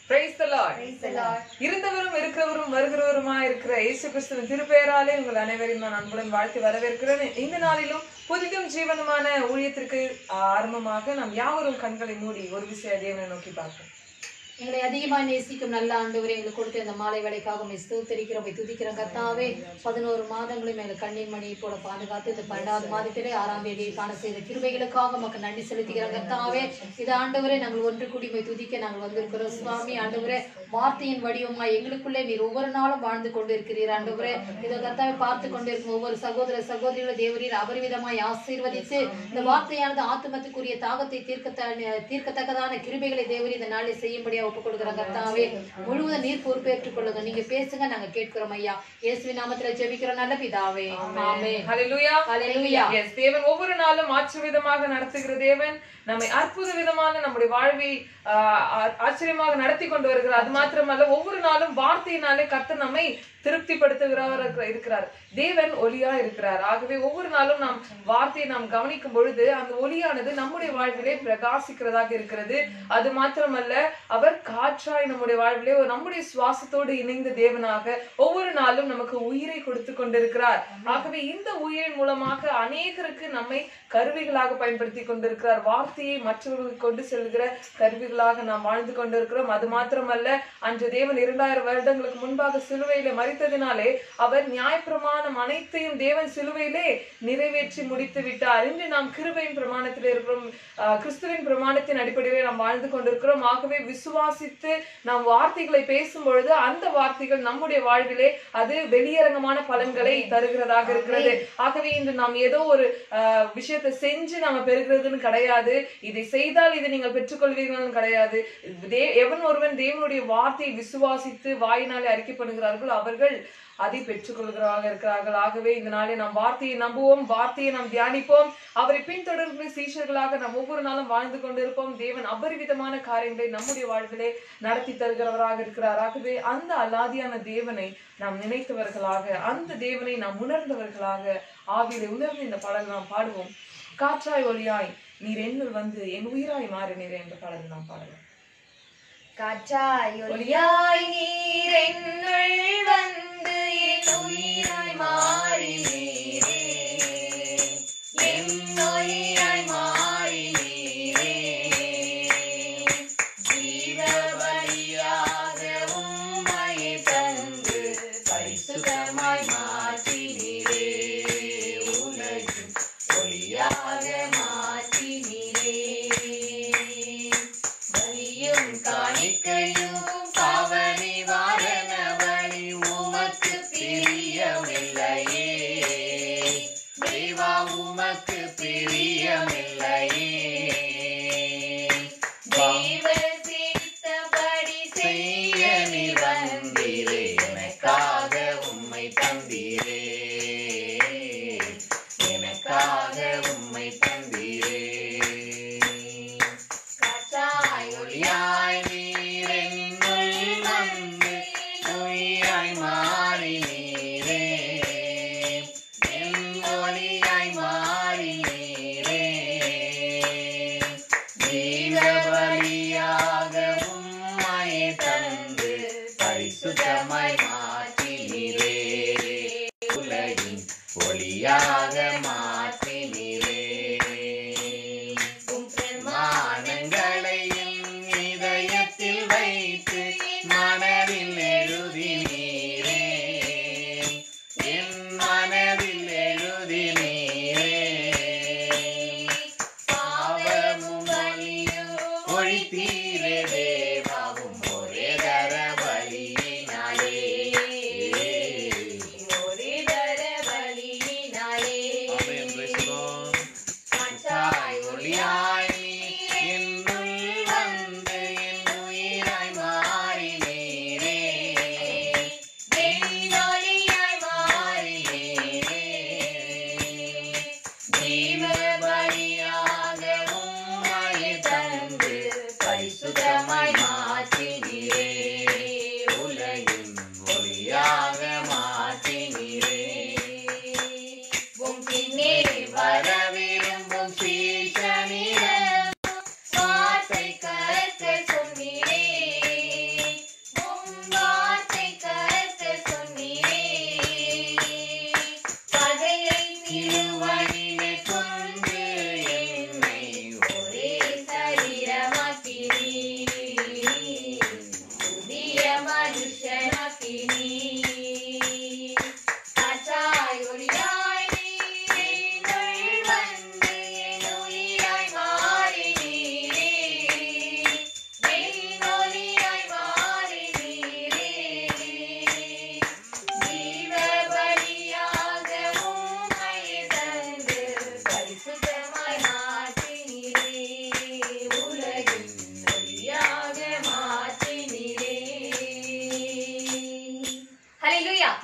Praise the Lord. Praise the Lord. இருந்தவரும் இருக்கிறவரும் வருகிறவருமா இருக்கிற இயேசு கிறிஸ்துவின் திருப்பெயராலே உங்கள் அனைவரையும் நான் அன்புடன் வாழ்த்தி வரவேற்கிறேன் இந்த நாளிலும் புதிதும் ஜீவனமான ஊழியத்திற்கு ஆரம்பமாக நாம் யாவரும் கண்களை மூடி ஒரு விஷய தேவனை நோக்கி பார்ப்போம் எங்களை அதிகமாக நேசிக்கும் நல்ல ஆண்டவரே எங்களுக்கு கொடுத்த இந்த மாலை வேலைக்காக உண்மை ஸ்தோத்தரிக்கிறோம் உம்மை துதிக்கிறோம் கர்த்தாவே பதினோரு மாதங்களும் எங்களை கண்ணீர் மணியை போல பாதுகாத்து இந்த பன்னெண்டாவது மாதத்திலே ஆறாம் தேதியை காண செய்த கிருபைகளுக்காக உமக்கு நன்றி செலுத்துகிறோம் கர்த்தாவே இது ஆண்டவரே நாங்கள் ஒன்று கூடி உம்மை துதிக்க நாங்கள் வந்திருக்கிறோம் சுவாமி ஆண்டவரே வார்த்தையின் வடிவமாய் எங்களுக்குள்ளே நீர் ஒவ்வொரு நாளும் வாழ்ந்து கொண்டு இருக்கிறீர் ஆண்டவரே இதை கர்த்தாவை பார்த்து கொண்டிருக்கும் ஒவ்வொரு சகோதர சகோதரிகளை தேவரீர் அபரிவிதமாய் ஆசீர்வதித்து இந்த வார்த்தையானது ஆத்துமத்துக்குரிய தாகத்தை தீர்க்க தீர்க்கத்தக்கதான கிருபைகளை தேவரி இந்த நாளில் செய்யும்படியா ஒப்புக் கொடுக்குறோம் கர்த்தாவே முழுவதும் நீர் பொறுப்பேற்றுக் கொள்ளுங்க நீங்க பேசுங்க நாங்க கேட்கிறோம் ஐயா இயேசுவின் நாமத்துல ஜெபிக்கிறோம் நல்ல பிதாவே ஆமென் ஹalleluya ஹalleluya Yes, தேவன் ஒவ்வொரு நாளும் ஆச்சரியவிதமாக நடத்துகிற தேவன் நம்மை அற்புத விதமான நம்முடைய வாழ்வை ஆஹ், ஆ- ஆச்சரியமாக நடத்தி கொண்டு வருகிறார் அது மாத்திரமல்ல ஒவ்வொரு நாளும் வார்த்தையினாலே கர்த்தர் நம்மை திருப்திப்படுத்துகிறவர் இருக்கிற- இருக்கிறார் தேவன் ஒளியா இருக்கிறார் ஆகவே ஒவ்வொரு நாளும் நாம் வார்த்தையை நாம் கவனிக்கும் பொழுது அந்த ஒளியானது நம்முடைய வாழ்விலே பிரகாசிக்கிறதாக இருக்கிறது அது மாத்திரமல்ல அவர் காற்றாய் நம்முடைய வாழ்விலே ஒரு நம்முடைய சுவாசத்தோடு இணைந்த தேவனாக ஒவ்வொரு நாளும் நமக்கு உயிரை கொடுத்து கொண்டிருக்கிறார் ஆகவே இந்த உயிரின் மூலமாக அநேகருக்கு நம்மை கருவிகளாக பயன்படுத்தி கொண்டிருக்கிறார் வார்த்தையை மற்றவர்களுக்கு கொண்டு செல்கிற கருவிகளாக நாம் வாழ்ந்து கொண்டிருக்கிறோம் அது மாத்திரமல்ல அன்று தேவன் இரண்டாயிரம் வருடங்களுக்கு முன்பாக சிலுவையிலே மறித்ததினாலே அவர் நியாயப்பிரமாணம் அனைத்தையும் தேவன் சிலுவையிலே நிறைவேற்றி முடித்து விட்டார் இன்று நாம் கிருபையின் பிரமாணத்தில் இருக்கிறோம் ஆஹ், கிறிஸ்துவின் பிரமாணத்தின் அடிப்படையிலே நாம் வாழ்ந்து கொண்டிருக்கிறோம் ஆகவே விசுவாசித்து நாம் வார்த்தைகளை பேசும் பொழுது அந்த வார்த்தைகள் நம்முடைய வாழ்விலே அது வெளியரங்கமான பலன்களை தருகிறதாக இருக்கிறது ஆகவே இன்று நாம் ஏதோ ஒரு ஆஹ், விஷயத்தை செஞ்சு நாம பெறுகிறதுன்னு கிடையாது இதை செய்தால் இதை நீங்கள் பெற்றுக்கொள்வீர்கள்னு கிடையாது தே- எவன் ஒருவன் தேவனுடைய வார்த்தையை விசுவாசித்து வாயினாலே அறிக்கை பண்ணுகிறார்களோ அவர்கள் அதை பெற்றுக்கொள்கிறவராக இருக்கிறார்கள் ஆகவே இந்த நாளே நாம் வார்த்தையை நம்புவோம் வார்த்தையை நாம் தியானிப்போம் அவரை பின்தொடர்கிற சீஷர்களாக நாம் ஒவ்வொரு நாளும் வாழ்ந்து கொண்டிருப்போம் தேவன் அபரிவிதமான காரியங்களை நம்முடைய வாழ்விலே நடத்தி தருகிறவராக இருக்கிறார் ஆகவே அந்த அலாதியான தேவனை நாம் நினைத்தவர்களாக அந்த தேவனை நாம் உணர்ந்தவர்களாக ஆவியிலே உணர்ந்து இந்த பாடல் நாம் பாடுவோம் காற்றாய் ஒளியாய் நீர் என்னுள் வந்து என் உயிராய் மாறினீரே என்ற பாடல் நாம் பாடலாம் காற்றாய் ஒளியாய் நீர் என்னுள் வந்து என் உயிராய் மாறினீரே என் உயிராய் மாறினீரே ஜீவ பலியாக உம்மையை தந்து பரிசுத்தமாய் மாற்றினீரே உலகின் ஒளியாக மாற்றினீரே பலியும் காணிக்கையும் பாவனி வாரண வழி உமக்கு பிரியமில்லையே தேவா உமக்கு பிரியமில்லையே தெய்வ சித்தப்படி செய்ய நீ வந்தீரே எனக்காக உம்மை தந்தீரே எனக்காக உம்மை தந்தீரே காற்றாய் ஒளியாய் நீர் என்னுள் வந்து ஒளியாய் மாறினீரே என் ஒளியாய் மாறினீரே ஜீவ பலியாக உம்மையை தந்து பரிசுத்தமாய் மாற்றினீரே உலகின் ஒளியாக மாற்றினீரே உம் பிரமாணங்களையும் இதயத்தில் வைத்து மனதில் எழுதினீரே என் மனதில் எழுதினீரே பாவமும் பலியும் ஒழித்தீரே தேவாவும் ஒரே தர பலியினாலே ஒரே தர பலியினாலே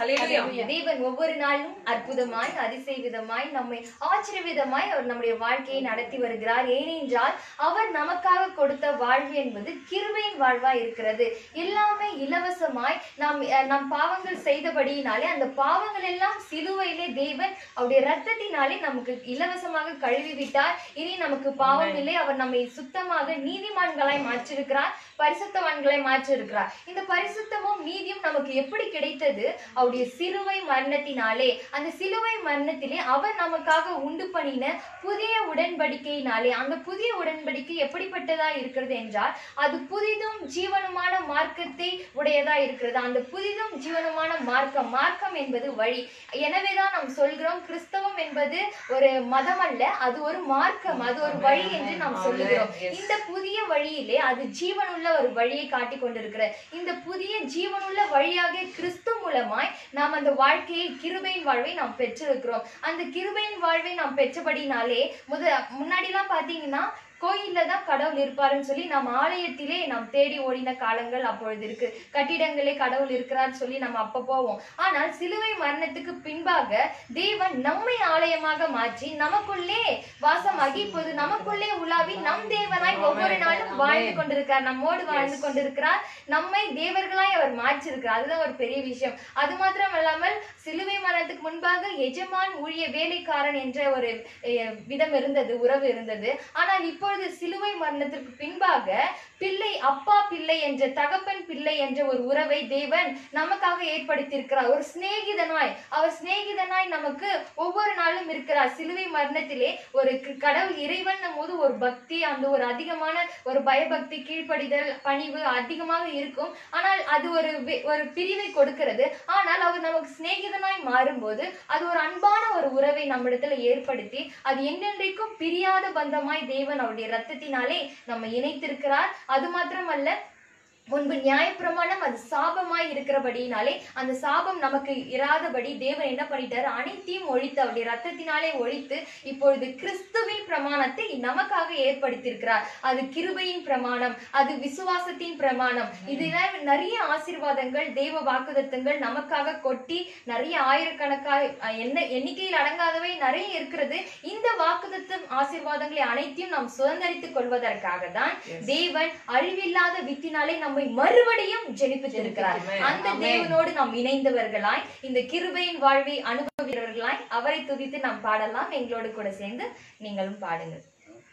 ஹalleluya தேவன் ஒவ்வொரு நாளும் அற்புதமாய் அதிசயவிதமாய் நம்மை ஆச்சரியவிதமாய் அவர் நம்முடைய வாழ்க்கையை நடத்தி வருகிறார் ஏனென்றால் அவர் நமக்காக கொடுத்த வாழ்வு என்பது கிருபையின் வாழ்வா இருக்கிறது எல்லாமே இலவசமாய் நாம் அஹ், நம் பாவங்கள் செய்தபடியினாலே அந்த பாவங்கள் எல்லாம் சிலுவையிலே தேவன் அவருடைய ரத்தத்தினாலே நமக்கு இலவசமாக கழுவி விட்டார் இனி நமக்கு பாவம் இல்லை அவர் நம்மை சுத்தமாக நீதிமான்களாய் மாற்றிருக்கிறார் பரிசுத்தவான்களை மாற்றிருக்கிறார் இந்த பரிசுத்தமும் நீதியும் நமக்கு எப்படி கிடைத்தது அவருடைய சிலுவை மரணத்தினாலே அந்த சிலுவை மரணத்திலே அவர் நமக்காக உண்டு பண்ணின புதிய உடன்படிக்கையினாலே அந்த புதிய உடன்படிக்கை எப்படிப்பட்டதா இருக்கிறது என்றால் அது புதிதும் ஜீவனுமான மார்க்கத்தை உடையதா இருக்கிறது அந்த புதிதும் ஜீவனுமான மார்க்கம் மார்க்கம் என்பது வழி எனவேதான் நாம் சொல்கிறோம் கிறிஸ்தவம் என்பது ஒரு மதம் அல்ல அது ஒரு மார்க்கம் அது ஒரு வழி என்று நாம் சொல்லுகிறோம் Yes. இந்த புதிய வழியிலே அது ஜீவனுள்ள ஒரு வழியை காட்டி கொண்டிருக்கிற இந்த புதிய ஜீவனுள்ள வழியாக கிறிஸ்து மூலமாய் நாம் அந்த வாழ்க்கையை கிருபையின் வாழ்வை நாம் பெற்றிருக்கிறோம் அந்த கிருபையின் வாழ்வை நாம் பெற்றபடினாலே முத முன்னாடிலாம் பாத்தீங்கன்னா கோயில்ல தான் கடவுள் இருப்பாருன்னு சொல்லி நாம் ஆலயத்திலே நாம் தேடி ஓடின காலங்கள் அப்பொழுது இருக்கு கட்டிடங்களே கடவுள் இருக்கிறான்னு சொல்லி நம்ம அப்ப போவோம் ஆனால் சிலுவை மரணத்துக்கு பின்பாக தேவன் நம்மை ஆலயமாக மாற்றி நமக்குள்ளே வாசமாகி இப்போது நமக்குள்ளே உலாவி நம் தேவனாய் ஒவ்வொரு நாளும் வாழ்ந்து கொண்டிருக்கிறார் நம்மோடு வாழ்ந்து கொண்டிருக்கிறார் நம்மை தேவர்களாய் அவர் மாற்றிருக்கிறார் அதுதான் ஒரு பெரிய விஷயம் அது மாத்திரம் அல்லாமல் சிலுவை மரணத்துக்கு முன்பாக எஜமான் ஊழிய வேலைக்காரன் என்ற ஒரு அஹ், விதம் இருந்தது உறவு இருந்தது ஆனால் இப்பொழுது சிலுவை மரணத்திற்கு பின்பாக பிள்ளை அப்பா பிள்ளை என்ற தகப்பன் பிள்ளை என்ற ஒரு உறவை தேவன் நமக்காக ஏற்படுத்தியிருக்கிறார் ஒரு சிநேகிதனாய் அவர் சிநேகிதனாய் நமக்கு ஒவ்வொரு நாளும் இருக்கிறார் சிலுவை மரணத்திலே ஒரு க- கடவுள் இறைவன் போது ஒரு பக்தி அந்த ஒரு அதிகமான ஒரு பயபக்தி கீழ்ப்படிதல் பணிவு அதிகமாக இருக்கும் ஆனால் அது ஒரு வி- ஒரு பிரிவை கொடுக்கிறது ஆனால் அவர் நமக்கு சிநேகிதனாய் மாறும்போது அது ஒரு அன்பான ஒரு உறவை நம்மிடத்துல ஏற்படுத்தி அது என்னென்றைக்கும் பிரியாத பந்தமாய் தேவன் அவருடைய ரத்தத்தினாலே நம்ம இணைத்திருக்கிறார் அது மாத்திரமல்ல முன்பு நியாயப்பிரமாணம் அது சாபமாய் இருக்கிறபடியினாலே அந்த சாபம் நமக்கு இராதபடி தேவன் என்ன பண்ணிட்டாரு அனைத்தையும் ஒழித்து அவருடைய ரத்தத்தினாலே ஒழித்து இப்பொழுது கிறிஸ்துவின் பிரமாணத்தை நமக்காக ஏற்படுத்தியிருக்கிறார் அது கிருபையின் பிரமாணம் அது விசுவாசத்தின் பிரமாணம் இதெல்லாம் நிறைய ஆசீர்வாதங்கள் தேவ வாக்குதத்தங்கள் நமக்காக கொட்டி நிறைய ஆயிரக்கணக்காய் அஹ், என்ன எண்ணிக்கையில் அடங்காதவை நிறைய இருக்கிறது இந்த வாக்குதத்தம் ஆசீர்வாதங்களை அனைத்தையும் நாம் சுதந்திரித்துக் கொள்வதற்காக தான் தேவன் அழிவில்லாத வித்தினாலே நம்மை மறுபடியும் ஜெனிப்பித்திருக்கிறார் Amen. அந்த Amen. தேவனோடு நாம் இணைந்தவர்களாய் இந்த கிருபையின் வாழ்வை அனுபவிக்கிறவர்களாய் அவரை துதித்து நாம் பாடலாம் எங்களோடு கூட சேர்ந்து நீங்களும் பாடுங்கள்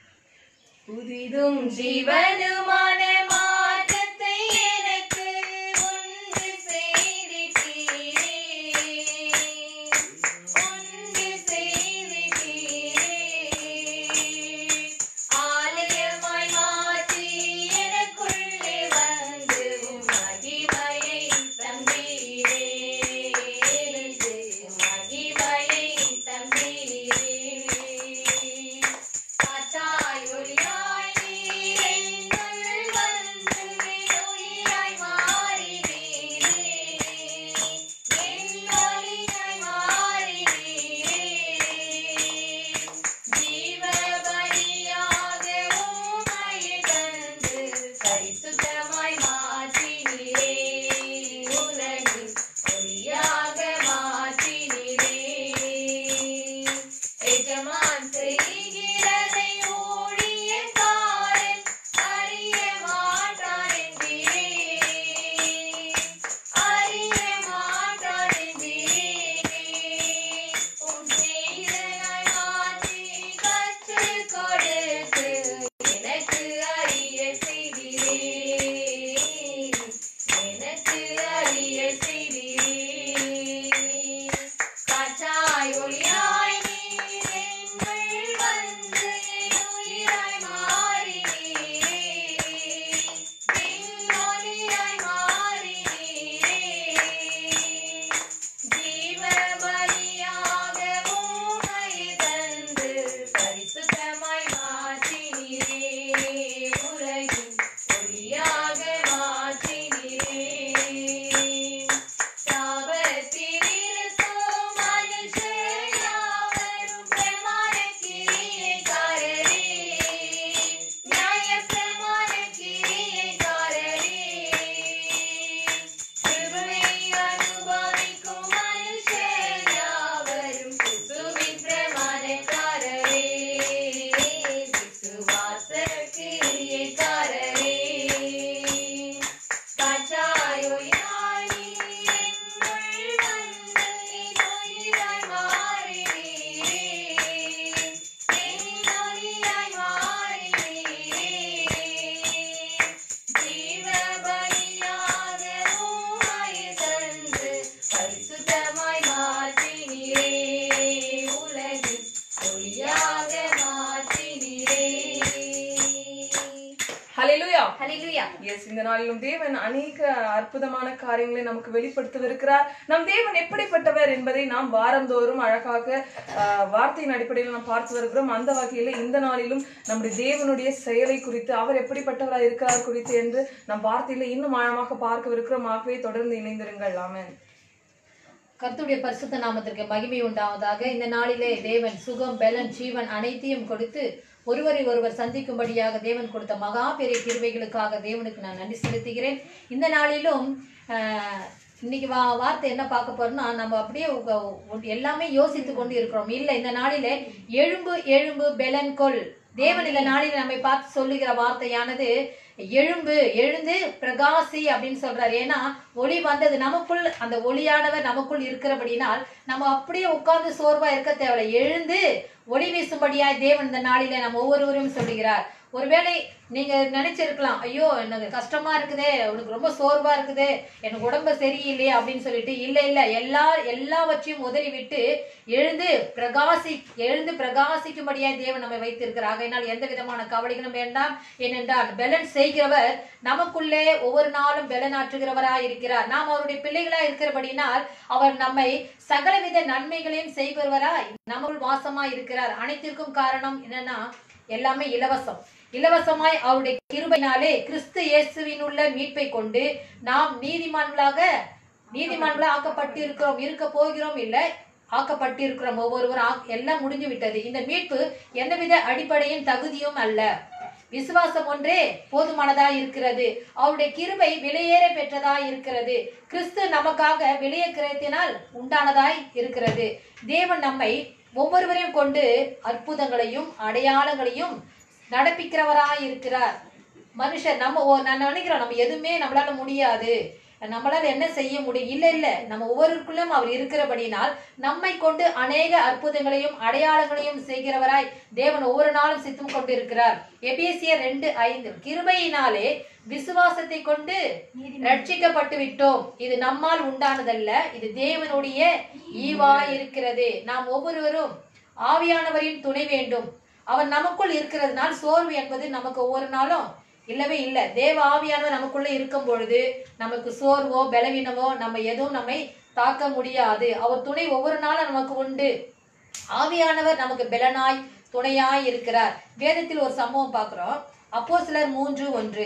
புதிதும் ஜீவனுமான மாற்றத்தை எனக்கு உண்டு செய்திட்டீரே உண்டு செய்திட்டீரே ஆலயமாய் மாற்றி எனக்குள்ளே வந்து உம் மகிமையை தந்தீரே எனக்கு மகிமையை தந்தீரே காற்றாய் ஒளியாய் நீர் என்னுள் எஸ் இந்த நாளிலும் தேவன் அநேக அற்புதமான காரியங்களை நமக்கு வெளிப்படுத்தவிருக்கிறார் நம் தேவன் எப்படிப்பட்டவர் என்பதை நாம் வாரந்தோறும் அழகாக ஆஹ், வார்த்தையின் அடிப்படையில் நாம் பார்த்து வருகிறோம் அந்த வகையில இந்த நாளிலும் நம்முடைய தேவனுடைய செயலை குறித்து அவர் எப்படிப்பட்டவராய் இருக்கிறார் குறித்து என்று நம் வார்த்தையில இன்னும் ஆழமாக பார்க்கவிருக்கிறோம் ஆகவே தொடர்ந்து இணைந்திருங்கள் ஆமென் கர்த்தருடைய பரிசுத்த நாமத்திற்கு மகிமை உண்டாவதாக இந்த நாளிலே தேவன் சுகம் பலன் ஜீவன் அனைத்தையும் கொடுத்து ஒருவரை ஒருவர் சந்திக்கும்படியாக தேவன் கொடுத்த மகா பெரிய கிருபைகளுக்காக தேவனுக்கு நான் நன்றி செலுத்துகிறேன் இந்த நாளிலும் ஆஹ், இன்னைக்கு வா வார்த்தை என்ன பார்க்க போறோம்னா நம்ம அப்படியே உங்க- உ- எல்லாமே யோசித்து கொண்டு இருக்கிறோம் இல்லை இந்த நாளிலே எழும்பு எழும்பு பெலன் கொள் தேவன் இந்த நாளில் நம்மை பார்த்து சொல்லுகிற வார்த்தையானது எழும்பு எழுந்து பிரகாசி அப்படின்னு சொல்றாரு ஏன்னா ஒளி வந்தது நமக்குள் அந்த ஒளியானவர் நமக்குள் இருக்கிறபடினால் நம்ம அப்படியே உட்கார்ந்து சோர்வா இருக்க தேவையில்லை எழுந்து ஒளி வீசும்படியாய் தேவன் இந்த நாளில நம்ம ஒவ்வொருவரும் சொல்லுகிறார் ஒருவேளை நீங்க நினைச்சிருக்கலாம் ஐயோ எனக்கு கஷ்டமா இருக்குதே உனக்கு ரொம்ப சோர்வா இருக்குதே எனக்கு உடம்பு சரியில்லையே அப்படின்னு சொல்லிட்டு இல்ல இல்ல எல்லா எல்லாவற்றையும் உதறி விட்டு எழுந்து பிரகாசி எழுந்து பிரகாசிக்கும்படியாய் தேவன் நம்மை வைத்திருக்கிறார் ஆகையினால் எந்த விதமான கவலைகளும் வேண்டாம் ஏனென்றால் பெலன் செய்கிறவர் நமக்குள்ளே ஒவ்வொரு நாளும் பெலனாற்றுகிறவராய் இருக்கிறார் நாம் அவருடைய பிள்ளைகளாய் இருக்கிறபடினால் அவர் நம்மை சகலவித நன்மைகளையும் செய்பவராய் நமக்குள் வாசமாய் இருக்கிறார் அனைத்திற்கும் காரணம் என்னன்னா எல்லாமே இலவசம் இலவசமாய் அவருடைய கிருபையினாலே கிறிஸ்து இயேசுவின் உள்ள மீட்பை கொண்டு நாம் நீதிமான்களாக நீதிமான்களாக ஆக்கப்பட்டு இருக்கிறோம் இருக்க போகிறோம் இல்லை ஆக்கப்பட்டு இருக்கிறோம் ஒவ்வொருவரும் ஆக்- எல்லாம் முடிஞ்சு விட்டது இந்த மீட்பு எந்தவித அடிப்படையும் தகுதியும் அல்ல விசுவாசம் ஒன்றே போதுமானதாய் இருக்கிறது அவருடைய கிருபை விலையேற பெற்றதாய் இருக்கிறது கிறிஸ்து நமக்காக விலைய கிரயத்தினால் உண்டானதாய் இருக்கிறது தேவன் நம்மை ஒவ்வொருவரையும் கொண்டு அற்புதங்களையும் அடையாளங்களையும் நடப்பிக்கிறவராய் இருக்கிறார் மனுஷர் நம்ம ஓ- நான் நினைக்கிறோம் நம்ம எதுவுமே நம்மளால முடியாது நம்மளால என்ன செய்ய முடியும் இல்ல இல்ல நம்ம ஒவ்வொருக்குள்ளும் அவர் இருக்கிறபடினால் நம்மை கொண்டு அநேக அற்புதங்களையும் அடையாளங்களையும் செய்கிறவராய் தேவன் ஒவ்வொரு நாளும் சித்தம் கொண்டிருக்கிறார் எபேசியர் ரெண்டு ஐந்து கிருபையினாலே விசுவாசத்தை கொண்டு ரட்சிக்கப்பட்டு விட்டோம் இது நம்மால் உண்டானதல்ல இது தேவனுடைய ஈவாய் இருக்கிறது நாம் ஒவ்வொருவரும் ஆவியானவரின் துணை வேண்டும் அவர் நமக்குள் இருக்கிறதுனால் சோர்வு என்பது நமக்கு ஒவ்வொரு நாளும் இல்லவே இல்லை தேவ ஆவியானவர் நமக்குள்ள இருக்கும் பொழுது நமக்கு சோர்வோ பலவீனமோ நம்ம எதுவும் நம்மை தாக்க முடியாது அவர் துணை ஒவ்வொரு நாளும் நமக்கு உண்டு ஆவியானவர் நமக்கு பலனாய் துணையாய் இருக்கிறார் வேதத்தில் ஒரு சம்பவம் பார்க்கிறோம் அப்போ சிலர் மூன்று ஒன்று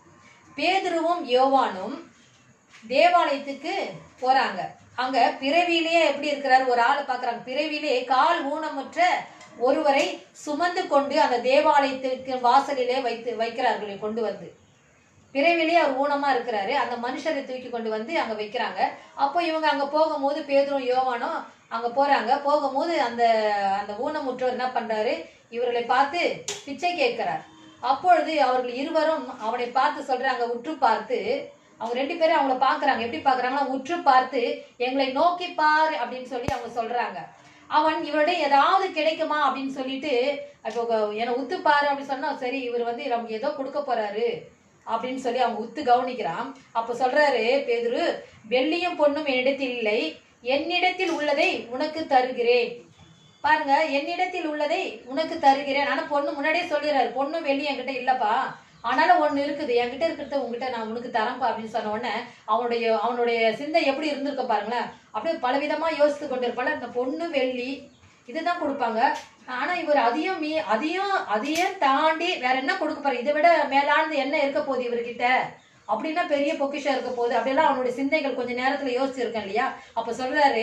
பேதுருவும் யோவானும் தேவாலயத்துக்கு போறாங்க அங்க பிறவியிலேயே எப்படி இருக்கிறார் ஒரு ஆளை பாக்குறாங்க பிறவியிலே கால் ஊனமுற்ற ஒருவரை சுமந்து கொண்டு அந்த தேவாலயத்திற்கு வாசலிலே வைத்து வைக்கிறார்கள் கொண்டு வந்து பிறவிலேயே அவர் ஊனமா இருக்கிறாரு அந்த மனுஷரை தூக்கி கொண்டு வந்து அங்க வைக்கிறாங்க அப்போ இவங்க அங்க போகும்போது பேதுரும் யோவானும் அங்க போறாங்க போகும்போது அந்த அந்த ஊனமுற்றவர் என்ன பண்றாரு இவர்களை பார்த்து பிச்சை கேட்கிறார் அப்பொழுது அவர்கள் இருவரும் அவனை பார்த்து சொல்றாங்க உற்று பார்த்து அவங்க ரெண்டு பேரும் அவங்கள பாக்குறாங்க எப்படி பாக்குறாங்கன்னா உற்று பார்த்து எங்களை நோக்கி பாரு அப்படின்னு சொல்லி அவங்க சொல்றாங்க அவன் இவருடைய ஏதாவது கிடைக்குமா அப்படின்னு சொல்லிட்டு இப்போ என்னை உத்து பாரு அப்படின்னு சொன்னா சரி இவர் வந்து நமக்கு ஏதோ கொடுக்க போறாரு அப்படின்னு சொல்லி அவங்க உத்து கவனிக்கிறான் அப்ப சொல்றாரு பேதுரு வெள்ளியும் பொண்ணும் என்னிடத்தில் இல்லை என்னிடத்தில் உள்ளதை உனக்கு தருகிறேன் பாருங்க என்னிடத்தில் உள்ளதை உனக்கு தருகிறேன் ஆனா பொண்ணு முன்னாடியே சொல்லிடுறாரு பொண்ணு வெள்ளி என்கிட்ட இல்லப்பா ஆனாலும் ஒண்ணு இருக்குது என்கிட்ட இருக்கிறத உங்ககிட்ட நான் உனக்கு தரேன்ப்பா அப்படின்னு சொன்ன உடனே அவனுடைய அவனுடைய சிந்தை எப்படி இருந்திருக்க பாருங்களேன் அப்படியே பலவிதமா யோசித்து கொண்டிருப்பாள் இந்த பொண்ணு வெள்ளி இதுதான் கொடுப்பாங்க ஆனா இவர் அதையும் மீ அதையும் அதையும் தாண்டி வேற என்ன கொடுக்க போறாரு இதை விட மேலானது என்ன இருக்க போகுது இவர்கிட்ட அப்படின்னா பெரிய பொக்கிஷம் இருக்க போகுது அப்படியெல்லாம் அவனுடைய சிந்தைகள் கொஞ்ச நேரத்துல யோசிச்சிருக்கேன் இல்லையா அப்ப சொல்றாரு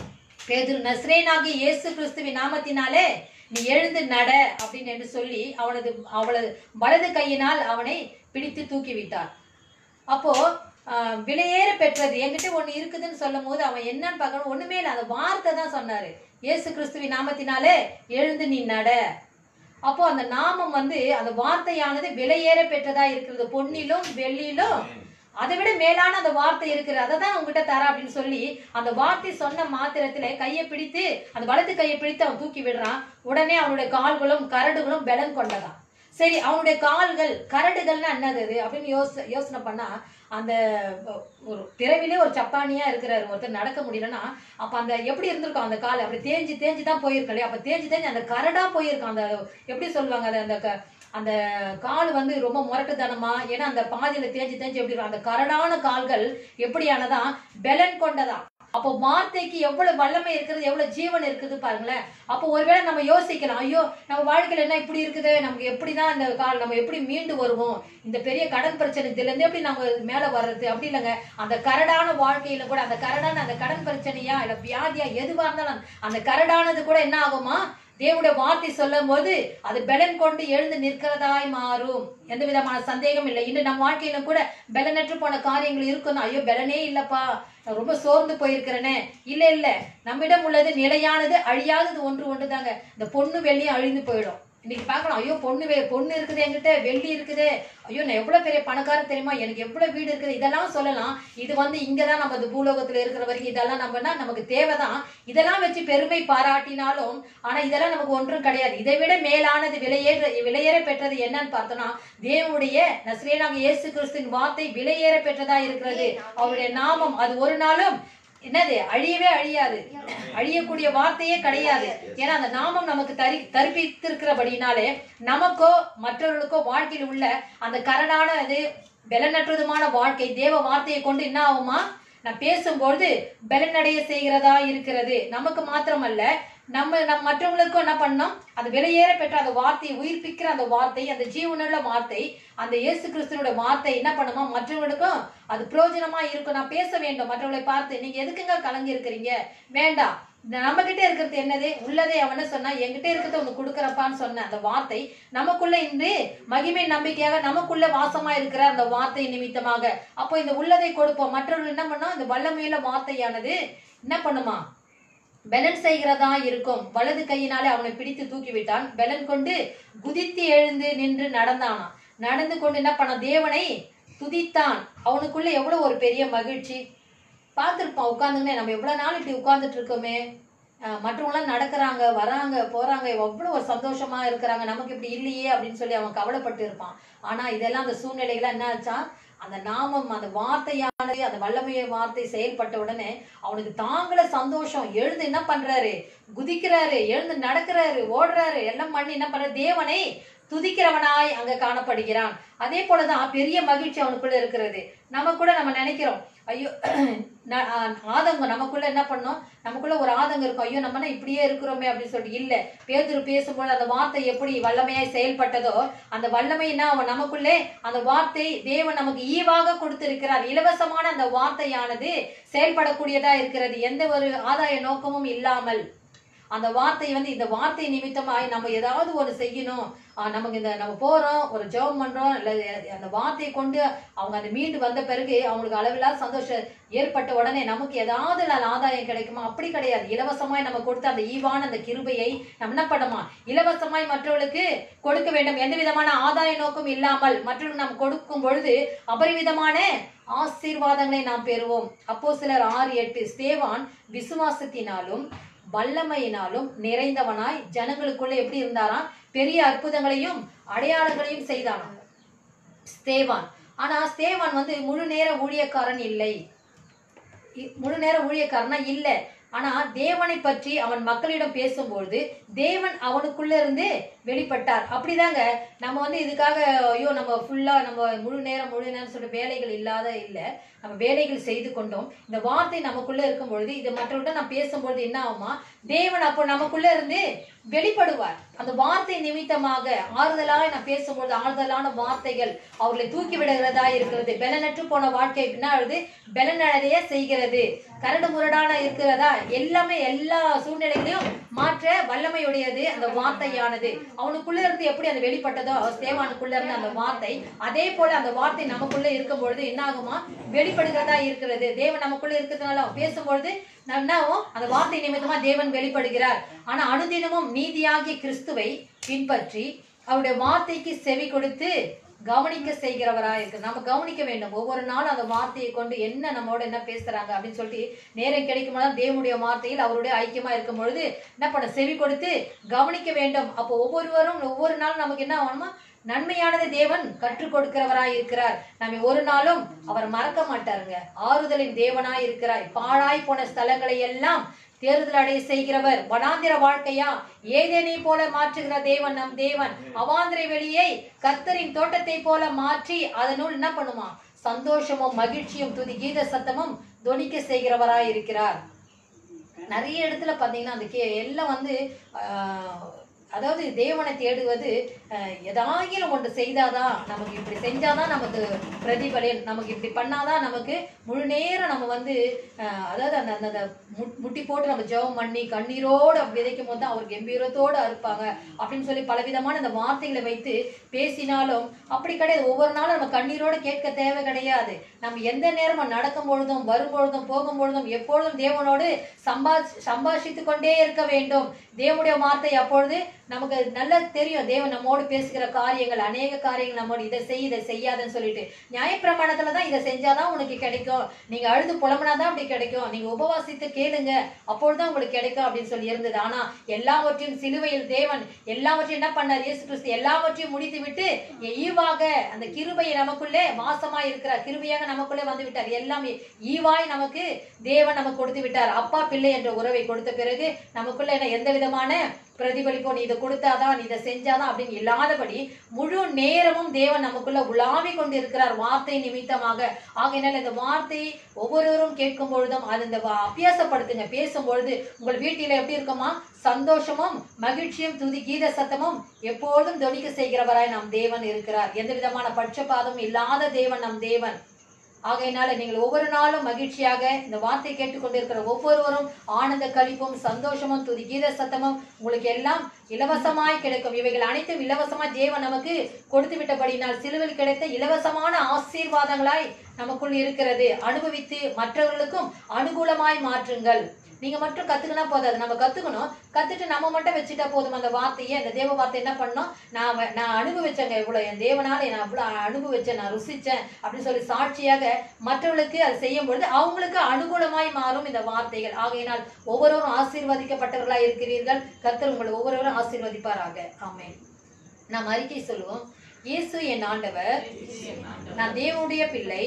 பேதுரு நஸ்ரேனாகிய இயேசு கிறிஸ்துவின் நாமத்தினாலே நீ எழுந்து நட அப்படின்னு என்று சொல்லி அவனது அவளது வலது கையினால் அவனை பிடித்து தூக்கி விட்டார் அப்போ ஆஹ், விலையேற பெற்றது என்கிட்ட ஒண்ணு இருக்குதுன்னு சொல்லும் போது அவன் என்னன்னு பார்க்கணும் ஒண்ணுமே இல்லை அந்த வார்த்தை தான் சொன்னாரு இயேசு கிறிஸ்துவின் நாமத்தினாலே எழுந்து நீ நட அப்போ அந்த நாமம் வந்து அந்த வார்த்தையானது விலையேற பெற்றதா இருக்கிறது பொன்னிலும் வெள்ளியிலும் அதை விட மேலான அந்த வார்த்தை இருக்குது அதை தான் உங்ககிட்ட தர அப்படின்னு சொல்லி அந்த வார்த்தை சொன்ன மாத்திரத்திலே கையை பிடித்து அந்த வலது கையை பிடித்து அவன் தூக்கி விடுறான் உடனே அவனுடைய கால்களும் கரடுகளும் பலன் கொண்டதான் சரி அவனுடைய கால்கள் கரடுகள்னா என்னது அது அப்படின்னு யோச யோசனை பண்ணா அந்த அஹ், ஒரு பிறவிலே ஒரு சப்பானியா இருக்கிறாரு ஒருத்தர் நடக்க முடியலன்னா அப்ப அந்த எப்படி இருந்திருக்கும் அந்த கால் அப்படி தேஞ்சு தேஞ்சு தான் போயிருக்கும் இல்லையா அப்ப தேஞ்சு தேஞ்சு அந்த கரடா போயிருக்கும் அந்த எப்படி சொல்லுவாங்க அது அந்த க- அந்த கால் வந்து ரொம்ப முரட்டுத்தனமா ஏன்னா அந்த பாதியில தேஞ்சு தேஞ்சு எப்படி இருக்கும் அந்த கரடான கால்கள் எப்படியானதா பெலன் கொண்டதா அப்போ வார்த்தைக்கு எவ்வளவு வல்லமை இருக்குது எவ்வளவு ஜீவன் இருக்குது பாருங்களேன் அப்போ ஒருவேளை நம்ம யோசிக்கலாம் ஐயோ நம்ம வாழ்க்கையில என்ன இப்படி இருக்குது நமக்கு எப்படிதான் இந்த கால் நம்ம எப்படி மீண்டு வருவோம் இந்த பெரிய கடன் பிரச்சனை இதுல இருந்து எப்படி நம்ம மேல வர்றது அப்படி இல்லைங்க அந்த கரடான வாழ்க்கையில கூட அந்த கரடான அந்த கடன் பிரச்சனையா இல்ல வியாதியா எதுவா இருந்தாலும் அந்த கரடானது கூட என்ன ஆகுமா தேவனுடைய வார்த்தை சொல்லும் போது அது பெலன் கொண்டு எழுந்து நிற்கிறதாய் மாறும் எந்த விதமான சந்தேகம் இல்லை இன்னும் நம்ம வாழ்க்கையில கூட பெலனற்று போன காரியங்கள் இருக்கும் ஐயோ பெலனே இல்லப்பா நான் ரொம்ப சோர்ந்து போயிருக்கிறேனே இல்ல இல்ல நம்மிடம் உள்ளது நிலையானது அழியாதது ஒன்று ஒன்று தாங்க இந்த பொண்ணு வெள்ளியும் அழிந்து போயிடும் இன்னைக்கு பார்க்கலாம் ஐயோ பொண்ணு வே பொண்ணு இருக்குது என்கிட்ட வெள்ளி இருக்குது ஐயோ நான் எவ்வளவு பெரிய பணக்காரன் தெரியுமா எனக்கு எவ்வளவு வீடு இருக்குது இதெல்லாம் சொல்லலாம் இது வந்து இங்கதான் நம்ம இந்த பூலோகத்துல இருக்கிற வரைக்கும் இதெல்லாம் நம்மனா நமக்கு தேவைதான் இதெல்லாம் வச்சு பெருமை பாராட்டினாலும் ஆனா இதெல்லாம் நமக்கு ஒன்றும் கிடையாது இதை விட மேலானது விலையேற விலையேற பெற்றது என்னன்னு பார்த்தோம்னா தேவனுடைய நஸ்ரேனாக இயேசு கிறிஸ்துவின் வார்த்தை விலையேற பெற்றதா இருக்கிறது அவருடைய நாமம் அது ஒரு நாளும் என்னது அழியவே அழியாது அழியக்கூடிய வார்த்தையே கிடையாது ஏன்னா அந்த நாமம் நமக்கு தரி தரிப்பித்திருக்கிறபடினாலே நமக்கோ மற்றவர்களுக்கோ வாழ்க்கையில் உள்ள அந்த கரடான இது பலனற்றதுமான வாழ்க்கை தேவ வார்த்தையை கொண்டு என்ன ஆகுமா நான் பேசும்பொழுது பலனடைய செய்கிறதா இருக்கிறது நமக்கு மாத்திரமல்ல நம்ம நம்ம மற்றவங்களுக்கும் என்ன பண்ணோம் அது வெளியேற பெற்ற அந்த வார்த்தையை உயிர்ப்பிக்கிற அந்த வார்த்தை அந்த ஜீவனுள்ள வார்த்தை அந்த இயேசு கிறிஸ்துவோட வார்த்தை என்ன பண்ணுமா மற்றவங்களுக்கும் அது பிரயோஜனமா இருக்கும் நான் பேச வேண்டும் மற்றவங்களை பார்த்து நீங்க எதுக்குங்க கலங்கி இருக்கிறீங்க வேண்டாம் நம்ம கிட்ட இருக்கிறது என்னது உள்ளதே அவன சொன்னா என்கிட்ட இருக்கிறத உனக்கு கொடுக்கறப்பான்னு சொன்ன அந்த வார்த்தை நமக்குள்ள இன்று மகிமை நம்பிக்கையாக நமக்குள்ள வாசமா இருக்கிற அந்த வார்த்தை நிமித்தமாக அப்போ இந்த உள்ளதை கொடுப்போம் மற்றவர்கள் என்ன பண்ணோம் இந்த வல்லமையுள்ள வார்த்தையானது என்ன பண்ணுமா பெலன் செய்கிறதா இருக்கும் வலது கையினாலே அவனை பிடித்து தூக்கி விட்டான் பெலன் கொண்டு குதித்து எழுந்து நின்று நடந்தானாம் நடந்து கொண்டு என்ன பண்ண தேவனை துதித்தான் அவனுக்குள்ள எவ்வளவு ஒரு பெரிய மகிழ்ச்சி பார்த்துருப்பான் உட்காந்துங்கன்னே நம்ம எவ்வளவு நாள் இப்படி உட்கார்ந்துட்டு இருக்கோமே அஹ் மற்றவங்களாம் நடக்கிறாங்க வராங்க போறாங்க எவ்வளவு ஒரு சந்தோஷமா இருக்கிறாங்க நமக்கு இப்படி இல்லையே அப்படின்னு சொல்லி அவன் கவலைப்பட்டு இருப்பான் ஆனா இதெல்லாம் அந்த சூழ்நிலைகள் என்ன ஆச்சா அந்த நாமம் அந்த வார்த்தையானது அந்த வல்லமைய வார்த்தை செயல்பட்ட உடனே அவனுக்கு தாங்கள சந்தோஷம் எழுந்து என்ன பண்றாரு குதிக்கிறாரு எழுந்து நடக்கிறாரு ஓடுறாரு எல்லாம் பண்ணி என்ன பண்ற தேவனை துதிக்கிறவனாய் அங்க காணப்படுகிறான் அதே போலதான் பெரிய மகிழ்ச்சி அவனுக்குள்ள இருக்கிறது நம்ம கூட நம்ம நினைக்கிறோம் ஐயோ ந- ஆ- ஆதங்கம் நமக்குள்ள என்ன பண்ணோம் நமக்குள்ள ஒரு ஆதங்கம் இருக்கும் ஐயோ நம்ம என்ன இப்படியே இருக்கிறோமே அப்படின்னு சொல்லிட்டு இல்ல பேதுரு பேசும்போது அந்த வார்த்தை எப்படி வல்லமையாய் செயல்பட்டதோ அந்த வல்லமைனா அவன் நமக்குள்ளே அந்த வார்த்தை தேவன் நமக்கு ஈவாக கொடுத்திருக்கிறார் இலவசமான அந்த வார்த்தையானது செயல்படக்கூடியதா இருக்கிறது எந்த ஒரு ஆதாய நோக்கமும் இல்லாமல் அந்த வார்த்தை வந்து இந்த வார்த்தை நிமித்தமாய் நம்ம ஏதாவது ஒரு செய்யணும் ஆஹ் நமக்கு இந்த நம்ம போறோம் ஒரு ஜெபம் பண்றோம் இல்ல அந்த வார்த்தையை கொண்டு அவங்க அந்த மீண்டு வந்த பிறகு அவங்களுக்கு அளவில்லாத சந்தோஷம் ஏற்பட்ட உடனே நமக்கு ஏதாவது நல்ல ஆதாயம் கிடைக்குமா அப்படி கிடையாது இலவசமாய் நம்ம கொடுத்த அந்த ஈவான அந்த கிருபையை நம்ம என்ன பண்ணமா இலவசமாய் மற்றவர்களுக்கு கொடுக்க வேண்டும் எந்த விதமான ஆதாய நோக்கம் இல்லாமல் மற்றவர்களுக்கு நாம் கொடுக்கும் பொழுது அபரிவிதமான ஆசீர்வாதங்களை நாம் பெறுவோம் அப்போ சிலர் ஆறு எட்டு ஸ்தேவான் விசுவாசத்தினாலும் வல்லமையினாலும் நிறைந்தவனாய் ஜனங்களுக்குள்ள எப்படி இருந்தாராம் பெரிய அற்புதங்களையும் அடையாளங்களையும் செய்தானாம் ஸ்தேவான் ஆனா ஸ்தேவான் வந்து முழு நேர ஊழியக்காரன் இல்லை இ- முழு நேர ஊழியக்காரனா இல்ல ஆனா தேவனை பற்றி அவன் மக்களிடம் பேசும்பொழுது தேவன் அவனுக்குள்ள இருந்து வெளிப்பட்டார் அப்படிதாங்க நம்ம வந்து இதுக்காக ஐயோ நம்ம ஃபுல்லா நம்ம முழு நேரம் முழு நேரம் சொல்லிட்டு வேலைகள் இல்லாத இல்ல நம்ம வேலைகள் செய்து கொண்டோம் இந்த வார்த்தை நமக்குள்ள இருக்கும் பொழுது இது மற்றவர்கிட்ட நான் பேசும்பொழுது என்ன ஆகுமா தேவன் அப்போ நமக்குள்ள இருந்து வெளிப்படுவார் அந்த வார்த்தை நிமித்தமாக ஆறுதலாக நான் பேசும்பொழுது ஆறுதலான வார்த்தைகள் அவர்களை தூக்கி விடுகிறதா இருக்கிறது பெலனற்று போன வாழ்க்கை என்ன ஆகுது பெலனடைய செய்கிறது கரடு முரடான இருக்கிறதா எல்லாமே எல்லா சூழ்நிலைகளையும் மாற்ற வல்லமையுடையது அந்த வார்த்தையானது அவனுக்குள்ள இருந்து எப்படி அந்த வெளிப்பட்டதோ தேவானுக்குள்ள இருந்து அந்த வார்த்தை அதே போல அந்த வார்த்தை நமக்குள்ள இருக்கும் பொழுது என்ன ஆகுமா வெளிப்படுகிறதா இருக்கிறது தேவன் நமக்குள்ள இருக்கிறதுனால அவன் பேசும்பொழுது நம்ம என்ன ஆகும்? அந்த வார்த்தை நிமித்தமா தேவன் வெளிப்படுகிறார் ஆனா அனுதினமும் நீதியாகிய கிறிஸ்துவை பின்பற்றி அவருடைய வார்த்தைக்கு செவி கொடுத்து கவனிக்க செய்கிறவரா இருக்கு நம்ம கவனிக்க வேண்டும் ஒவ்வொரு நாளும் அந்த வார்த்தையை கொண்டு என்ன நம்மோட என்ன பேசுறாங்க அப்படின்னு சொல்லிட்டு நேரம் கிடைக்கும் போது தேவனுடைய வார்த்தையில் அவருடைய ஐக்கியமா இருக்கும் பொழுது என்ன பண்ண செவி கொடுத்து கவனிக்க வேண்டும் அப்போ ஒவ்வொருவரும் ஒவ்வொரு நாளும் நமக்கு என்ன ஆகணுமா நன்மையானது தேவன் கற்றுக் கொடுக்கிறவராய் இருக்கிறார் நம்ம ஒரு நாளும் அவர் மறக்க மாட்டாருங்க ஆறுதலின் தேவனாய் இருக்கிறார் பாழாய் போன ஸ்தலங்களை எல்லாம் தேர்தல் அடைய செய்கிறவர் வனாந்திர வாழ்க்கையா ஏதேனை போல மாற்றுகிற தேவன் நம் தேவன் அவாந்திர வெளியை கர்த்தரின் தோட்டத்தை போல மாற்றி அதனுள் என்ன பண்ணுமா சந்தோஷமும் மகிழ்ச்சியும் துதி கீத சத்தமும் தொனிக்க செய்கிறவராய் இருக்கிறார் நிறைய இடத்துல பாத்தீங்கன்னா அந்த கே எல்லாம் வந்து ஆஹ், அதாவது தேவனை தேடுவது ஆஹ், எதாகிலும் ஒன்று செய்தாதான் நமக்கு இப்படி செஞ்சாதான் நமக்கு பிரதிபலன் நமக்கு இப்படி பண்ணாதான் நமக்கு முழு நேரம் நம்ம வந்து ஆஹ், அதாவது அந்த அந்த அந்த மு- முட்டி போட்டு நம்ம ஜெபம் பண்ணி கண்ணீரோடு விதைக்கும் போது தான் அவர் கம்பீரத்தோடு அறுப்பாங்க அப்படின்னு சொல்லி பலவிதமான அந்த வார்த்தைகளை வைத்து பேசினாலும் அப்படி கிடையாது ஒவ்வொரு நாளும் நம்ம கண்ணீரோடு கேட்க தேவை கிடையாது நம்ம எந்த நேரமும் நடக்கும் பொழுதும் வரும் பொழுதும் போகும் பொழுதும் எப்பொழுதும் தேவனோடு சம்பா சம்பாஷித்து கொண்டே இருக்க வேண்டும் தேவனுடைய வார்த்தை அப்பொழுது நமக்கு நல்லா தெரியும் தேவன் நம்மோடு பேசுகிற காரியங்கள் அநேக காரியங்கள் நம்மோடு இதை செய் இதை செய்யாதன்னு சொல்லிட்டு நியாயப்பிரமாணத்துல தான் இதை செஞ்சாதான் உனக்கு கிடைக்கும் நீங்க அழுது புலம்புனாதான் அப்படி கிடைக்கும் நீங்க உபவாசித்து கேளுங்க அப்பொழுதுதான் உங்களுக்கு கிடைக்கும் அப்படின்னு சொல்லி இருந்தது ஆனா எல்லாவற்றையும் சிலுவையில் தேவன் எல்லாவற்றையும் என்ன பண்ணார் இயேசு கிறிஸ்து எல்லாவற்றையும் முடித்து விட்டு ஈவாக அந்த கிருபையை நமக்குள்ளே வாசமா இருக்கிறார் கிருபையாக நமக்குள்ளே வந்து விட்டார் எல்லாமே ஈவாய் நமக்கு தேவன் நமக்கு கொடுத்து விட்டார் அப்பா பிள்ளை என்ற உறவை கொடுத்த பிறகு நமக்குள்ள என்ன எந்த விதமான பிரதிபலிப்போ நீ இதை கொடுத்தாதான் நீ இதை செஞ்சாதான் அப்படின்னு இல்லாதபடி முழு நேரமும் தேவன் நமக்குள்ள உலாவி கொண்டு இருக்கிறார் வார்த்தை நிமித்தமாக ஆகையினால் இந்த வார்த்தை ஒவ்வொருவரும் கேட்கும் பொழுதும் அது இந்த வா- அபியாசப்படுத்துங்க பேசும் பொழுது உங்கள் வீட்டில எப்படி இருக்குமா சந்தோஷமும் மகிழ்ச்சியும் துதி கீத சத்தமும் எப்பொழுதும் தொனிக்க செய்கிறவராய் நம் தேவன் இருக்கிறார் எந்த விதமான பட்சபாதமும் இல்லாத தேவன் நம் தேவன் ஆகையினால நீங்கள் ஒவ்வொரு நாளும் மகிழ்ச்சியாக இந்த வார்த்தை கேட்டுக்கொண்டிருக்கிற ஒவ்வொருவரும் ஆனந்த கழிப்பும் சந்தோஷமும் துதி கீத சத்தமும் உங்களுக்கு எல்லாம் இலவசமாய் கிடைக்கும் இவைகள் அனைத்தும் இலவசமாய் தேவன் நமக்கு கொடுத்து விட்டபடினால் சிலுவில் கிடைத்த இலவசமான ஆசீர்வாதங்களாய் நமக்குள் இருக்கிறது அனுபவித்து மற்றவர்களுக்கும் அனுகூலமாய் மாற்றுங்கள் நீங்க மட்டும் கத்துக்கினா போதாது நம்ம கத்துக்கணும் கத்துட்டு நம்ம மட்டும் வச்சுட்டா போதும் அந்த வார்த்தையை அந்த தேவ வார்த்தை என்ன பண்ணோம் நான் வ- நான் அனுபவிச்சேங்க இவ்வளவு என் தேவனால நான் இவ்வளவு அனுபவிச்சேன் நான் ருசிச்சேன் அப்படின்னு சொல்லி சாட்சியாக மற்றவர்களுக்கு அதை செய்யும் பொழுது அவங்களுக்கு அனுகூலமாய் மாறும் இந்த வார்த்தைகள் ஆகையினால் ஒவ்வொருவரும் ஆசீர்வதிக்கப்பட்டவர்களாய் இருக்கிறீர்கள் கர்த்தர் உங்களை ஒவ்வொருவரும் ஆசீர்வதிப்பாராக ஆமென் நாம் அறிக்கை சொல்லுவோம் இயேசு என் ஆண்டவர் நான் தேவனுடைய பிள்ளை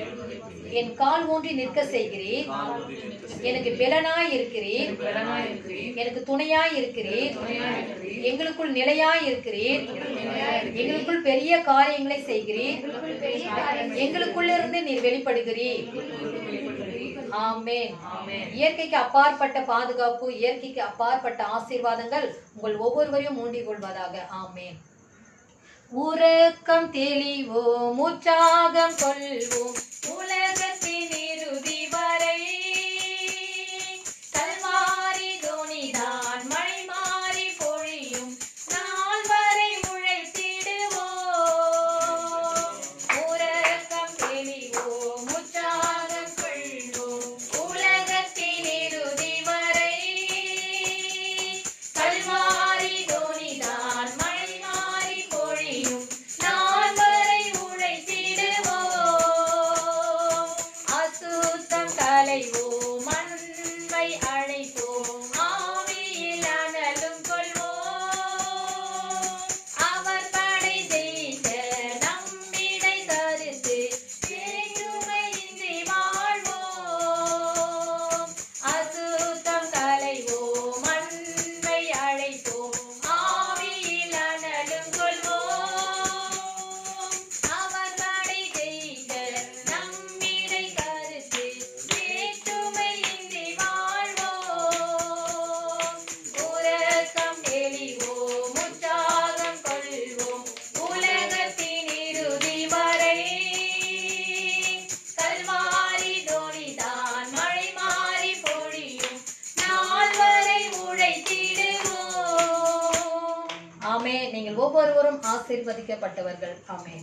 என் கால் ஊன்றி நிற்க செய்கிறீர் எனக்கு பெலனாய் இருக்கிறீர் எனக்கு துணையாய் இருக்கிறீர் எங்களுக்குள் நிலையாய் இருக்கிறீர் எங்களுக்குள் பெரிய காரியங்களை செய்கிறீர் எங்களுக்குள்ளிருந்து நீர் வெளிப்படுகிறீர் ஆமென் இயற்கைக்கு அப்பாற்பட்ட பாதுகாப்பு இயற்கைக்கு அப்பாற்பட்ட ஆசீர்வாதங்கள் உங்கள் ஒவ்வொருவரையும் மூண்டிக் கொள்வதாக ஆமென் உறக்கம் தெளிவோம் உற்சாகம் கொள்வோம் உலகத்தின் இறுதி வரை கல்வாரி தோணிதான் மழை மாறி பொழியும் நாள் வரை உழைத்திடுவோம் உறக்கம் தெளிவோம் உற்சாகம் கொள்வோம் உலகத்தின் இறுதி வரை கல்வாரி தோணிதான் மழை மாறி பொழியும் நாள் வரை உழைத்திடுவோம் அசுத்தம் களைவோம் அன்பை அழைப்போம் ஆவியில் அனலும் கொள்வோம் அவர் படை ஜெயித்த நம்மிடை கருத்து இறையுமையின்றி வாழ்வோம் அசுத்தம் களைவோம் அன்பை அழைப்போம் ஆவியில் அனலும் கொள்வோம் அவர் படை செய்த நம்மிடை கருத்து வேற்றுமையின்றி வாழ்வோம் உறக்கம் தெளிவோம் உற்சாகம் கொள்வோம் உலகத்தின் இறுதி வரை கல்வாரி தோணிதான் மழை மாறி பொழியும் நாள் வரை உழைத்திடுவோம் ஆமே நீங்கள் ஒவ்வொருவரும் ஆசீர்வதிக்கப்பட்டவர்கள் ஆமே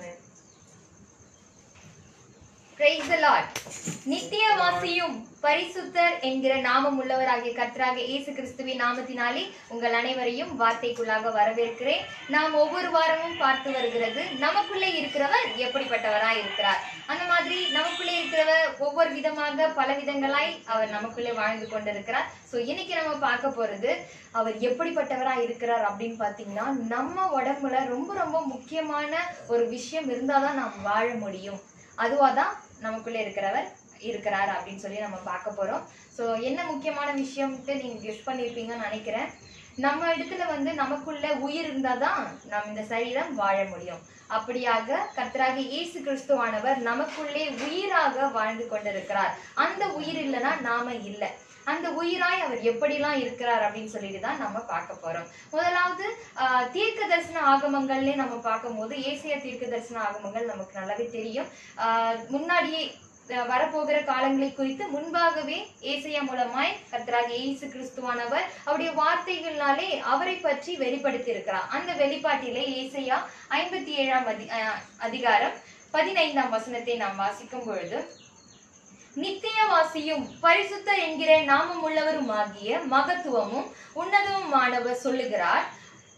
Praise the Lord. நித்தியவாசியும் பரிசுத்தர் என்கிற நாமம் உள்ளவராகிய கர்த்தராக இயேசு கிறிஸ்துவின் நாமத்தினாலே உங்கள் அனைவரையும் வார்த்தைக்குள்ளாக வரவேற்கிறேன் நாம் ஒவ்வொரு வாரமும் பார்த்து வருகிறது நமக்குள்ளே இருக்கிறவர் எப்படிப்பட்டவராய் இருக்கிறார் அந்த மாதிரி நமக்குள்ளே இருக்கிறவர் ஒவ்வொரு விதமாக பல விதங்களாய் அவர் நமக்குள்ளே வாழ்ந்து கொண்டிருக்கிறார் ஸோ இன்னைக்கு நம்ம பார்க்க போறது அவர் எப்படிப்பட்டவராய் இருக்கிறார் அப்படின்னு பார்த்தீங்கன்னா நம்ம உடம்புல ரொம்ப ரொம்ப முக்கியமான ஒரு விஷயம் இருந்தாதான் நாம் வாழ முடியும் அதுவாதான் நமக்குள்ளே இருக்கிறவர் இருக்கிறார் அப்படின்னு சொல்லி நம்ம பார்க்க போறோம் ஸோ என்ன முக்கியமான விஷயம்ட்டு நீங்க கெஸ் பண்ணியிருப்பீங்கன்னு நினைக்கிறேன் நம்ம இடத்துல வந்து நமக்குள்ள உயிர் இருந்தாதான் நம்ம இந்த சரீரம் வாழ முடியும் அப்படியாக கர்த்தராக இயேசு கிறிஸ்துவானவர் நமக்குள்ளே உயிராக வாழ்ந்து கொண்டிருக்கிறார் அந்த உயிர் இல்லைன்னா நாம இல்லை அந்த உயிராய் அவர் எப்படிலாம் இருக்கிறார் அப்படின்னு சொல்லிட்டு தான் நம்ம பார்க்க போறோம் முதலாவது ஆஹ், தீர்க்க தரிசன ஆகமங்கள்லயே நம்ம பார்க்கும்போது ஏசியா தீர்க்க தரிசன ஆகமங்கள் நமக்கு நல்லாவே தெரியும் ஆஹ், முன்னாடியே அஹ், வரப்போகிற காலங்களை குறித்து முன்பாகவே ஏசையா மூலமாய் கர்த்தராக இயேசு கிறிஸ்துவானவர் அவருடைய வார்த்தைகளாலே அவரை பற்றி வெளிப்படுத்தி இருக்கிறார் அந்த வெளிப்பாட்டிலே ஏசையா ஐம்பத்தி ஏழாம் அதி அஹ், அதிகாரம் பதினைந்தாம் வசனத்தை நாம் வாசிக்கும் பொழுது நித்தியவாசியும் பரிசுத்த என்கிற நாமம் உள்ளவருமாகிய மகத்துவமும் உன்னதமுமானவர் சொல்லுகிறார்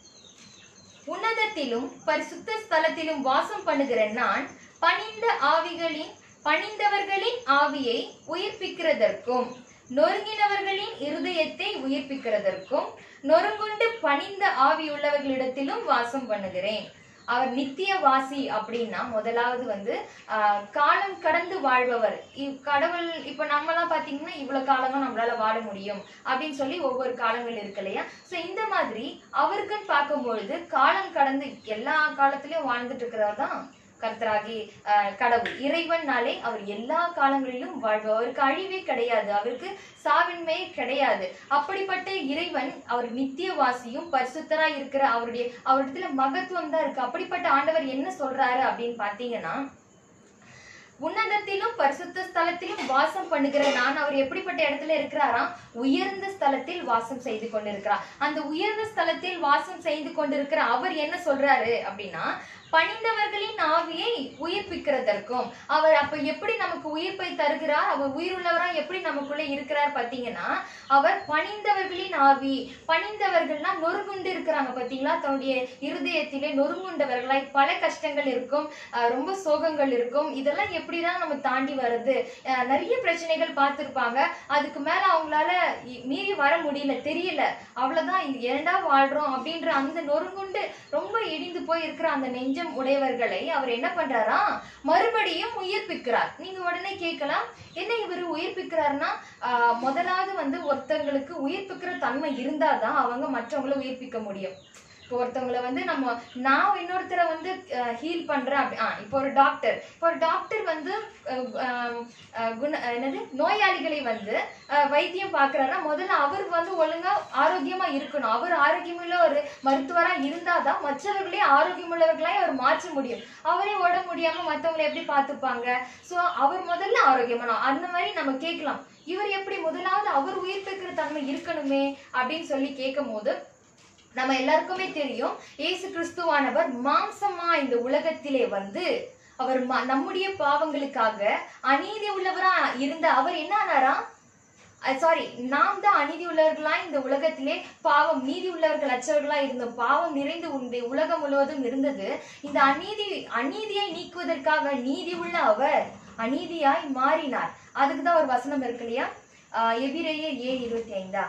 உன்னதத்திலும் பரிசுத்த ஸ்தலத்திலும் வாசம் பண்ணுகிற நான் பணிந்த ஆவிகளின் பணிந்தவர்களின் ஆவியை உயிர்ப்பிக்கிறதற்கும் நொறுங்கினவர்களின் இருதயத்தை உயிர்ப்பிக்கிறதற்கும் நொறுங்குண்டு பணிந்த ஆவியுள்ளவர்களிடத்திலும் வாசம் பண்ணுகிறேன் அவர் நித்தியவாசி அப்படின்னா முதலாவது வந்து ஆஹ், காலம் கடந்து வாழ்பவர் இவ்- கடவுள் இப்ப நம்மலாம் பாத்தீங்கன்னா இவ்வளவு காலமா நம்மளால வாழ முடியும் அப்படின்னு சொல்லி ஒவ்வொரு காலங்கள் இருக்கு இல்லையா சோ இந்த மாதிரி அவருக்குன்னு பார்க்கும்பொழுது காலம் கடந்து எல்லா காலத்திலயும் வாழ்ந்துட்டு இருக்கிறவர் தான் கர்த்தராகி ஆஹ், கடவுள் இறைவன்னாலே அவர் எல்லா காலங்களிலும் வாழ்பவர் அவருக்கு அழிவே கிடையாது அவருக்கு சாவின்மையே கிடையாது அப்படிப்பட்ட இறைவன் அவர் நித்தியவாசியும் பரிசுத்தரா இருக்கிற அவருடைய அவரிடத்துல மகத்துவம் தான் இருக்கு அப்படிப்பட்ட ஆண்டவர் என்ன சொல்றாரு அப்படின்னு பாத்தீங்கன்னா உன்னதத்திலும் பரிசுத்த ஸ்தலத்திலும் வாசம் பண்ணுகிற நான் அவர் எப்படிப்பட்ட இடத்துல இருக்கிறாராம் உயர்ந்த ஸ்தலத்தில் வாசம் செய்து கொண்டிருக்கிறார் அந்த உயர்ந்த ஸ்தலத்தில் வாசம் செய்து கொண்டிருக்கிற அவர் என்ன சொல்றாரு அப்படின்னா பணிந்தவர்களின் ஆவியை உயிர்ப்பிக்கிறதற்கும் அவர் அப்ப எப்படி நமக்கு உயிர்ப்பை தருகிறார் அவர் உயிருள்ளவரா எப்படி நமக்குள்ள இருக்கிறார் பாத்தீங்கன்னா அவர் பணிந்தவர்களின் ஆவி பணிந்தவர்கள்னா நொறுங்குண்டு இருக்கிறாங்க பாத்தீங்களா தன்னுடைய இருதயத்திலே நொறுங்குண்டவர்களாய் பல கஷ்டங்கள் இருக்கும் அஹ் ரொம்ப சோகங்கள் இருக்கும் இதெல்லாம் எப்படிதான் நம்ம தாண்டி வர்றது அஹ் நிறைய பிரச்சனைகள் பார்த்திருப்பாங்க அதுக்கு மேல அவங்களால இ- மீறி வர முடியல தெரியல அவ்வளவுதான் இது ஏன்டா வாழ்றோம் அப்படின்ற அந்த நொறுங்குண்டு ரொம்ப இடிந்து போய் இருக்கிற அந்த நெஞ்சம் உடையவர்களை அவர் என்ன பண்றாரா மறுபடியும் உயிர்ப்பிக்கிறார் நீங்க உடனே கேட்கலாம் என்ன இவர் உயிர்ப்பிக்கிறாருன்னா ஆஹ் முதலாவது வந்து ஒருத்தங்களுக்கு உயிர்ப்பிக்கிற தன்மை இருந்தாதான் அவங்க மற்றவங்களை உயிர்ப்பிக்க முடியும் இப்போ ஒருத்தவங்களை வந்து நம்ம நான் இன்னொருத்தரை வந்து ஹீல் பண்றேன் அப்படி ஆ இப்போ ஒரு டாக்டர் இப்போ ஒரு டாக்டர் வந்து அஹ், ஆஹ், அஹ், குண அஹ், என்னது நோயாளிகளை வந்து அஹ், வைத்தியம் பார்க்கறாருன்னா முதல்ல அவர் வந்து ஒழுங்கா ஆரோக்கியமா இருக்கணும் அவர் ஆரோக்கியமுள்ள ஒரு மருத்துவரா இருந்தாதான் மற்றவர்களே ஆரோக்கியமுள்ளவர்களாய் அவர் மாற்ற முடியும் அவரே உடம்பு முடியாம மத்தவங்களை எப்படி பார்த்துப்பாங்க சோ அவர் முதல்ல ஆரோக்கியமான அந்த மாதிரி நம்ம கேட்கலாம் இவர் எப்படி முதலாவது அவர் உயிர்ப்பிக்கிற தன்மை இருக்கணுமே அப்படின்னு சொல்லி கேட்கும் போது நம்ம எல்லாருக்குமே தெரியும் இயேசு கிறிஸ்துவானவர் மாம்சமா இந்த உலகத்திலே வந்து அவர் ம- நம்முடைய பாவங்களுக்காக அநீதி உள்ளவரா இருந்த அவர் என்ன ஆனாரா சாரி நாம் தான் அநீதி உள்ளவர்களா இந்த உலகத்திலே பாவம் நீதி உள்ளவர்கள் அற்றவர்களா இருந்தோம் பாவம் நிறைந்து இந்த உலகம் முழுவதும் இருந்தது இந்த அநீதி அநீதியை நீக்குவதற்காக நீதி உள்ள அவர் அநீதியாய் மாறினார் அதுக்கு தான் ஒரு வசனம் இருக்கு இல்லையா ஆஹ் எபிரேயர் ஏ இருபத்தி ஐந்தா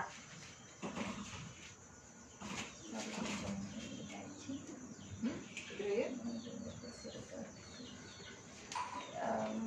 ஆம்.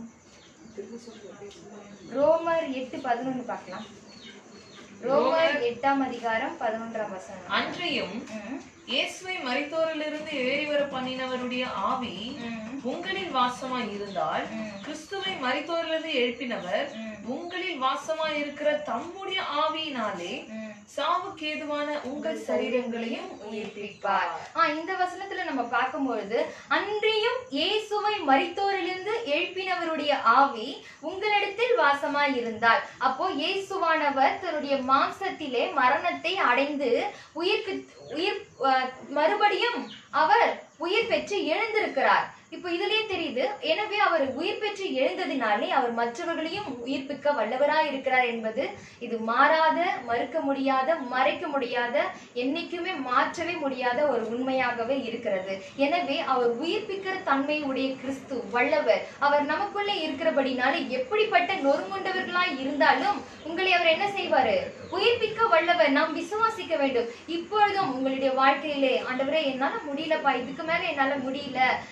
ரோமர் எட்டு பதினொன்னு பார்க்கலாம் ரோமர் எட்டாம் அதிகாரம் பதினொன்றாம் வசனம் அன்றையும் ம், இயேசுவை மரித்தோரிலிருந்து ஏறி வர பண்ணினவருடைய ஆவி ம், உங்களில் வாசமாய் இருந்தால் ம், கிறிஸ்துவை மரித்தோரிலிருந்து எழுப்பினவர் ம், உங்களில் வாசமாய் இருக்கிற தம்முடைய ஆவியினாலே ம். சாவுக்கு ஏதுவான உங்கள் சரீரங்களையும் உயிர்ப்பிப்பார் ஆ இந்த வசனத்துல நம்ம பார்க்கும்பொழுது அன்றியும் இயேசுவை மரித்தோரிலிருந்து எழுப்பினவருடைய ஆவி உங்களிடத்தில் வாசமாய் இருந்தால் அப்போ இயேசுவானவர் தன்னுடைய மாம்சத்திலே மரணத்தை அடைந்து உயிர்க்கு உயிர் அஹ், மறுபடியும் அவர் உயிர் பெற்று எழுந்திருக்கிறார் இப்போ இதுலயே தெரியுது எனவே அவர் உயிர் பெற்று எழுந்ததினாலே அவர் மற்றவர்களையும் உயிர்ப்பிக்க வல்லவராய் இருக்கிறார் என்பது இது மாறாத மறுக்க முடியாத மறைக்க முடியாத என்னைக்குமே மாற்றவே முடியாத ஒரு உண்மையாகவே இருக்கிறது எனவே அவர் உயிர்ப்பிக்கிற தன்மை உடைய கிறிஸ்து வல்லவர் அவர் நமக்குள்ளே இருக்கிறபடினாலே எப்படிப்பட்ட நொறுங்குண்டவர்களாய் இருந்தாலும் உங்களை அவர் என்ன செய்வாரு உயிர்ப்பிக்க வல்லவர் நாம் விசுவாசிக்க வேண்டும் இப்பொழுதும் உங்களுடைய வாழ்க்கையிலே ஆண்டவரே என்னால முடியலப்பா இதுக்கு மேல என்னால முடியல எவ்வளவோ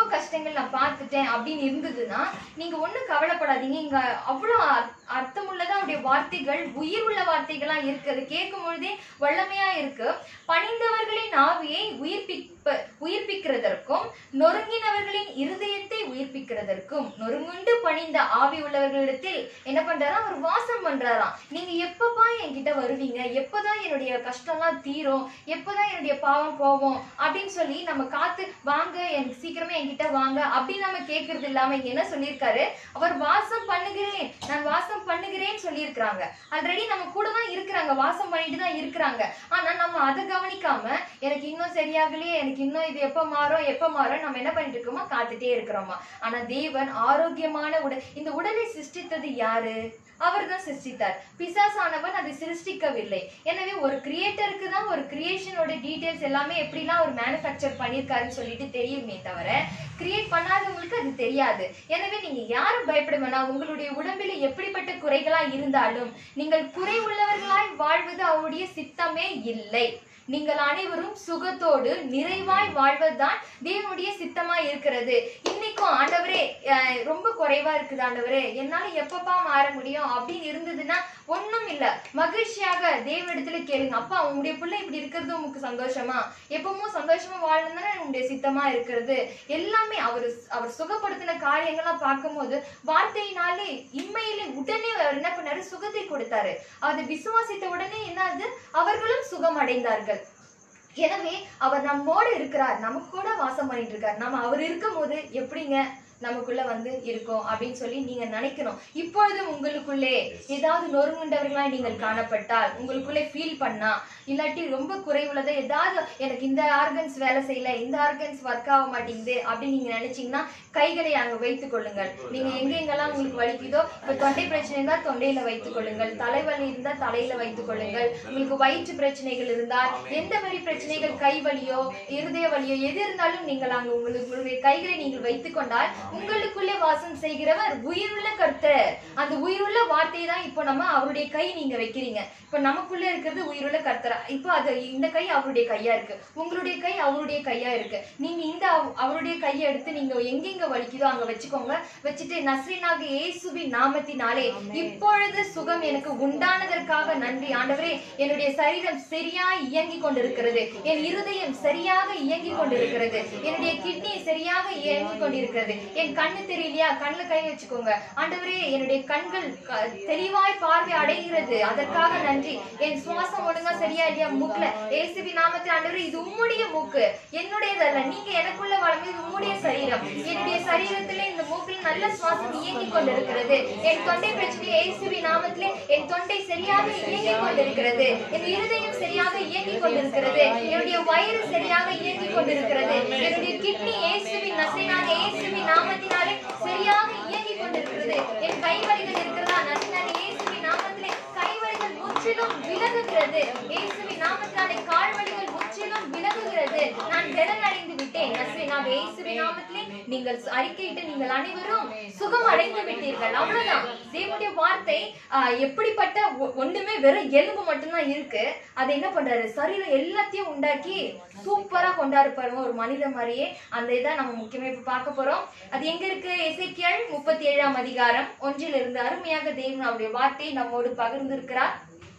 எவ்வளவோ கஷ்டங்கள் நான் பார்த்துட்டேன் அப்படின்னு இருந்ததுன்னா நீங்க ஒண்ணும் கவலைப்படாதீங்க இங்க அவ்வளோ அர்- அர்த்தமுள்ளதா அவருடைய வார்த்தைகள் உயிர் உள்ள வார்த்தைகளா இருக்கு அது கேட்கும் பொழுதே வல்லமையா இருக்கு பணிந்தவர்களின் ஆவியை உயிர்ப்பிப்ப உயிர்ப்பிக்கிறதற்கும் நொறுங்கினவர்களின் இருதயத்தை உயிர்ப்பிக்கிறதற்கும் நொறுங்குண்டு பணிந்த ஆவி உள்ளவர்களிடத்தில் என்ன பண்றாரா அவர் வாசம் பண்றாராம் நீங்க எப்பப்பா என்கிட்ட வருவீங்க எப்பதான் என்னுடைய கஷ்டம்லாம் தீரும் எப்பதான் என்னுடைய பாவம் போவோம் அப்படின்னு சொல்லி நம்ம காத்து வாங்க எனக்கு சீக்கிரமே என்கிட்ட வாங்க அப்படின்னு நம்ம கேட்கறது இல்லாம இங்க என்ன சொல்லியிருக்காரு அவர் வாசம் பண்ணுகிறேன் நான் வாசம் பண்ணுகிறேன்னு சொல்லியிருக்கிறாங்க ஆல்ரெடி நம்ம கூட தான் இருக்கிறாங்க வாசம் பண்ணிட்டு தான் இருக்கிறாங்க ஆனா நம்ம அதை கவனிக்காம எனக்கு இன்னும் சரியாகலையே எனக்கு இன்னும் இது எப்ப மாறும் எப்ப மாறும் நம்ம என்ன பண்ணிட்டு இருக்கோமா காத்துட்டே இருக்கிறோமா ஆனா தேவன் ஆரோக்கியமான உடல் இந்த உடலை சிருஷ்டித்தது யாரு அவர் தான் சிருஷ்டித்தார் பிசாசானவன் அதை சிருஷ்டிக்கவில்லை எனவே ஒரு கிரியேட்டருக்கு தான் ஒரு கிரியேஷனோட டீடைல்ஸ் எல்லாமே எப்படிலாம் ஒரு மேனுஃபேக்சர் பண்ணியிருக்காருன்னு சொல்லிட்டு தெரியுமே தவிர கிரியேட் பண்ணாதவங்களுக்கு அது தெரியாது எனவே நீங்க யாரும் பயப்பட வேணாம் உங்களுடைய உடம்பில் எப்படிப்பட்ட குறைகளா இருந்தாலும் நீங்கள் குறை உள்ளவர்களாய் வாழ்வது அவருடைய சித்தமே இல்லை நீங்கள் அனைவரும் சுகத்தோடு நிறைவாய் வாழ்வதுதான் தேவனுடைய சித்தமா இருக்கிறது இன்னைக்கும் ஆண்டவரே அஹ், ரொம்ப குறைவா இருக்குது ஆண்டவரே என்னால எப்பப்பா மாற முடியும் அப்படின்னு இருந்ததுன்னா ஒண்ணும் இல்ல மகிழ்ச்சியாக தேவனிடத்துல கேளுங்க அப்பா உங்களுடைய பிள்ளை இப்படி இருக்கிறது உங்களுக்கு சந்தோஷமா எப்பவும் சந்தோஷமா வாழணும் தானே உங்களுடைய சித்தமா இருக்கிறது எல்லாமே அவர் அவர் சுகப்படுத்தின காரியங்கள்லாம் பார்க்கும்போது வார்த்தையினாலே இம்மையிலே உடனே அவர் என்ன பண்ணாரு சுகத்தை கொடுத்தாரு அது விசுவாசித்த உடனே என்னது அவர்களும் சுகம் அடைந்தார்கள் எனவே அவர் நம்மோடு இருக்கிறார் நமக்கு கூட வாசம் பண்ணிட்டு இருக்கார் நம்ம அவர் இருக்கும் போது எப்படிங்க நமக்குள்ள வந்து இருக்கும் அப்படின்னு சொல்லி நீங்க நினைக்கணும் இப்பொழுதும் உங்களுக்குள்ளே ஏதாவது நொறுங்குண்டவர்களாய் நீங்கள் காணப்பட்டால் உங்களுக்குள்ளே ஃபீல் பண்ணா இல்லாட்டி ரொம்ப குறைவுள்ளதை ஏதாவது எனக்கு இந்த ஆர்கன்ஸ் வேலை செய்யல இந்த ஆர்கன்ஸ் ஒர்க் ஆக மாட்டேங்குது அப்படின்னு நீங்க நினைச்சீங்கன்னா கைகளை அங்க வைத்துக் கொள்ளுங்கள் நீங்க எங்கெங்கெல்லாம் உங்களுக்கு வலிக்குதோ இப்ப தொண்டை பிரச்சனை இருந்தா தொண்டையில வைத்துக் கொள்ளுங்கள் தலைவலி இருந்தா தலையில வைத்துக் கொள்ளுங்கள் உங்களுக்கு வயிற்று பிரச்சனைகள் இருந்தால் எந்த மாதிரி பிரச்சனைகள் கை வலியோ இருதய வலியோ எது இருந்தாலும் நீங்கள் அங்க உங்களுக்கு உங்களுடைய கைகளை நீங்கள் வைத்துக் கொண்டால் உங்களுக்குள்ளே வாசம் செய்கிறவர் உயிருள்ள கர்த்தர் அந்த உயிருள்ள வார்த்தையை தான் இப்போ நம்ம அவருடைய கை நீங்க வைக்கிறீங்க இப்ப நமக்குள்ள இருக்கிறது உயிருள்ள கர்த்தர் இப்போ அது இந்த கை அவருடைய கையா இருக்கு உங்களுடைய கை அவருடைய கையா இருக்கு நீங்க இந்த அவ- அவருடைய கையை எடுத்து நீங்க எங்கெங்க வலிக்குதோ அங்க வச்சுக்கோங்க வச்சுட்டு நஸ்ரீனாக இயேசுவின் நாமத்தினாலே இப்பொழுது சுகம் எனக்கு உண்டானதற்காக நன்றி ஆண்டவரே என்னுடைய சரீரம் சரியாய் இயங்கிக் கொண்டிருக்கிறது என் இருதயம் சரியாக இயங்கிக் கொண்டிருக்கிறது என்னுடைய கிட்னி சரியாக இயங்கிக் கொண்டிருக்கிறது என் கண்ணு தெரியலையா கண்ணுல கை வச்சுக்கோங்க ஆண்டவரே என்னுடைய கண்கள் க- தெளிவாய் பார்வை அடைகிறது அதற்காக நன்றி என் சுவாசம் ஒழுங்கா சரியா இல்லையா மூக்குல ஏசுவி நாமத்தில் ஆண்டவரே இது உம்முடைய மூக்கு என்னுடையதல்ல நீங்க எனக்குள்ள வளர்ந்து இது உம்முடைய சரீரம் என்னுடைய சரீரத்திலே இந்த மூக்கில் நல்ல சுவாசம் இயங்கிக் கொண்டிருக்கிறது என் தொண்டை பிரச்சனை ஏசுவி நாமத்திலே என் தொண்டை சரியாக இயங்கிக் கொண்டிருக்கிறது என் இருதயம் சரியாக இயங்கிக் கொண்டிருக்கிறது என்னுடைய வயிறு சரியாக இயங்கிக் கொண்டிருக்கிறது என்னுடைய கிட்னி இயேசுவின் நசைனான இயேசுவின் நாமத்தினாலே சரியாக இயங்கிக் கொண்டிருக்கிறது என் கைவலிகள் இருக்கிறதா நசைனான இயேசுவின் நாமத்திலே கைவலிகள் முற்றிலும் விலகுகிறது இயேசுவின் நாமத்தினாலே கால்வலிகள் முற்றிலும் விலகுகிறது நான் திறன் அடைந்து விட்டேன் நசைனாக இயேசுவின் நாமத்திலே நீங்கள் அறிக்கையிட்டு நீங்கள் அனைவரும் சுகம் அடைந்து விட்டீர்கள் அவ்வளவுதான் தேவனுடைய வார்த்தை ஆஹ், எப்படிப்பட்ட ஒ- ஒண்ணுமே வெறும் எலும்பு மட்டும்தான் இருக்கு அதை என்ன பண்றாரு சரீரம் எல்லாத்தையும் உண்டாக்கி சூப்பரா கொண்டாரு பாருங்க ஒரு மனித மாதிரியே அந்த இதை நம்ம முக்கியமா இப்ப பார்க்க போறோம் அது எங்க இருக்கு எசேக்கியேல் முப்பத்தி ஏழாம் அதிகாரம் ஒன்றில் இருந்து அருமையாக தேவன் அவருடைய வார்த்தையை நம்மோடு பகிர்ந்திருக்கிறார்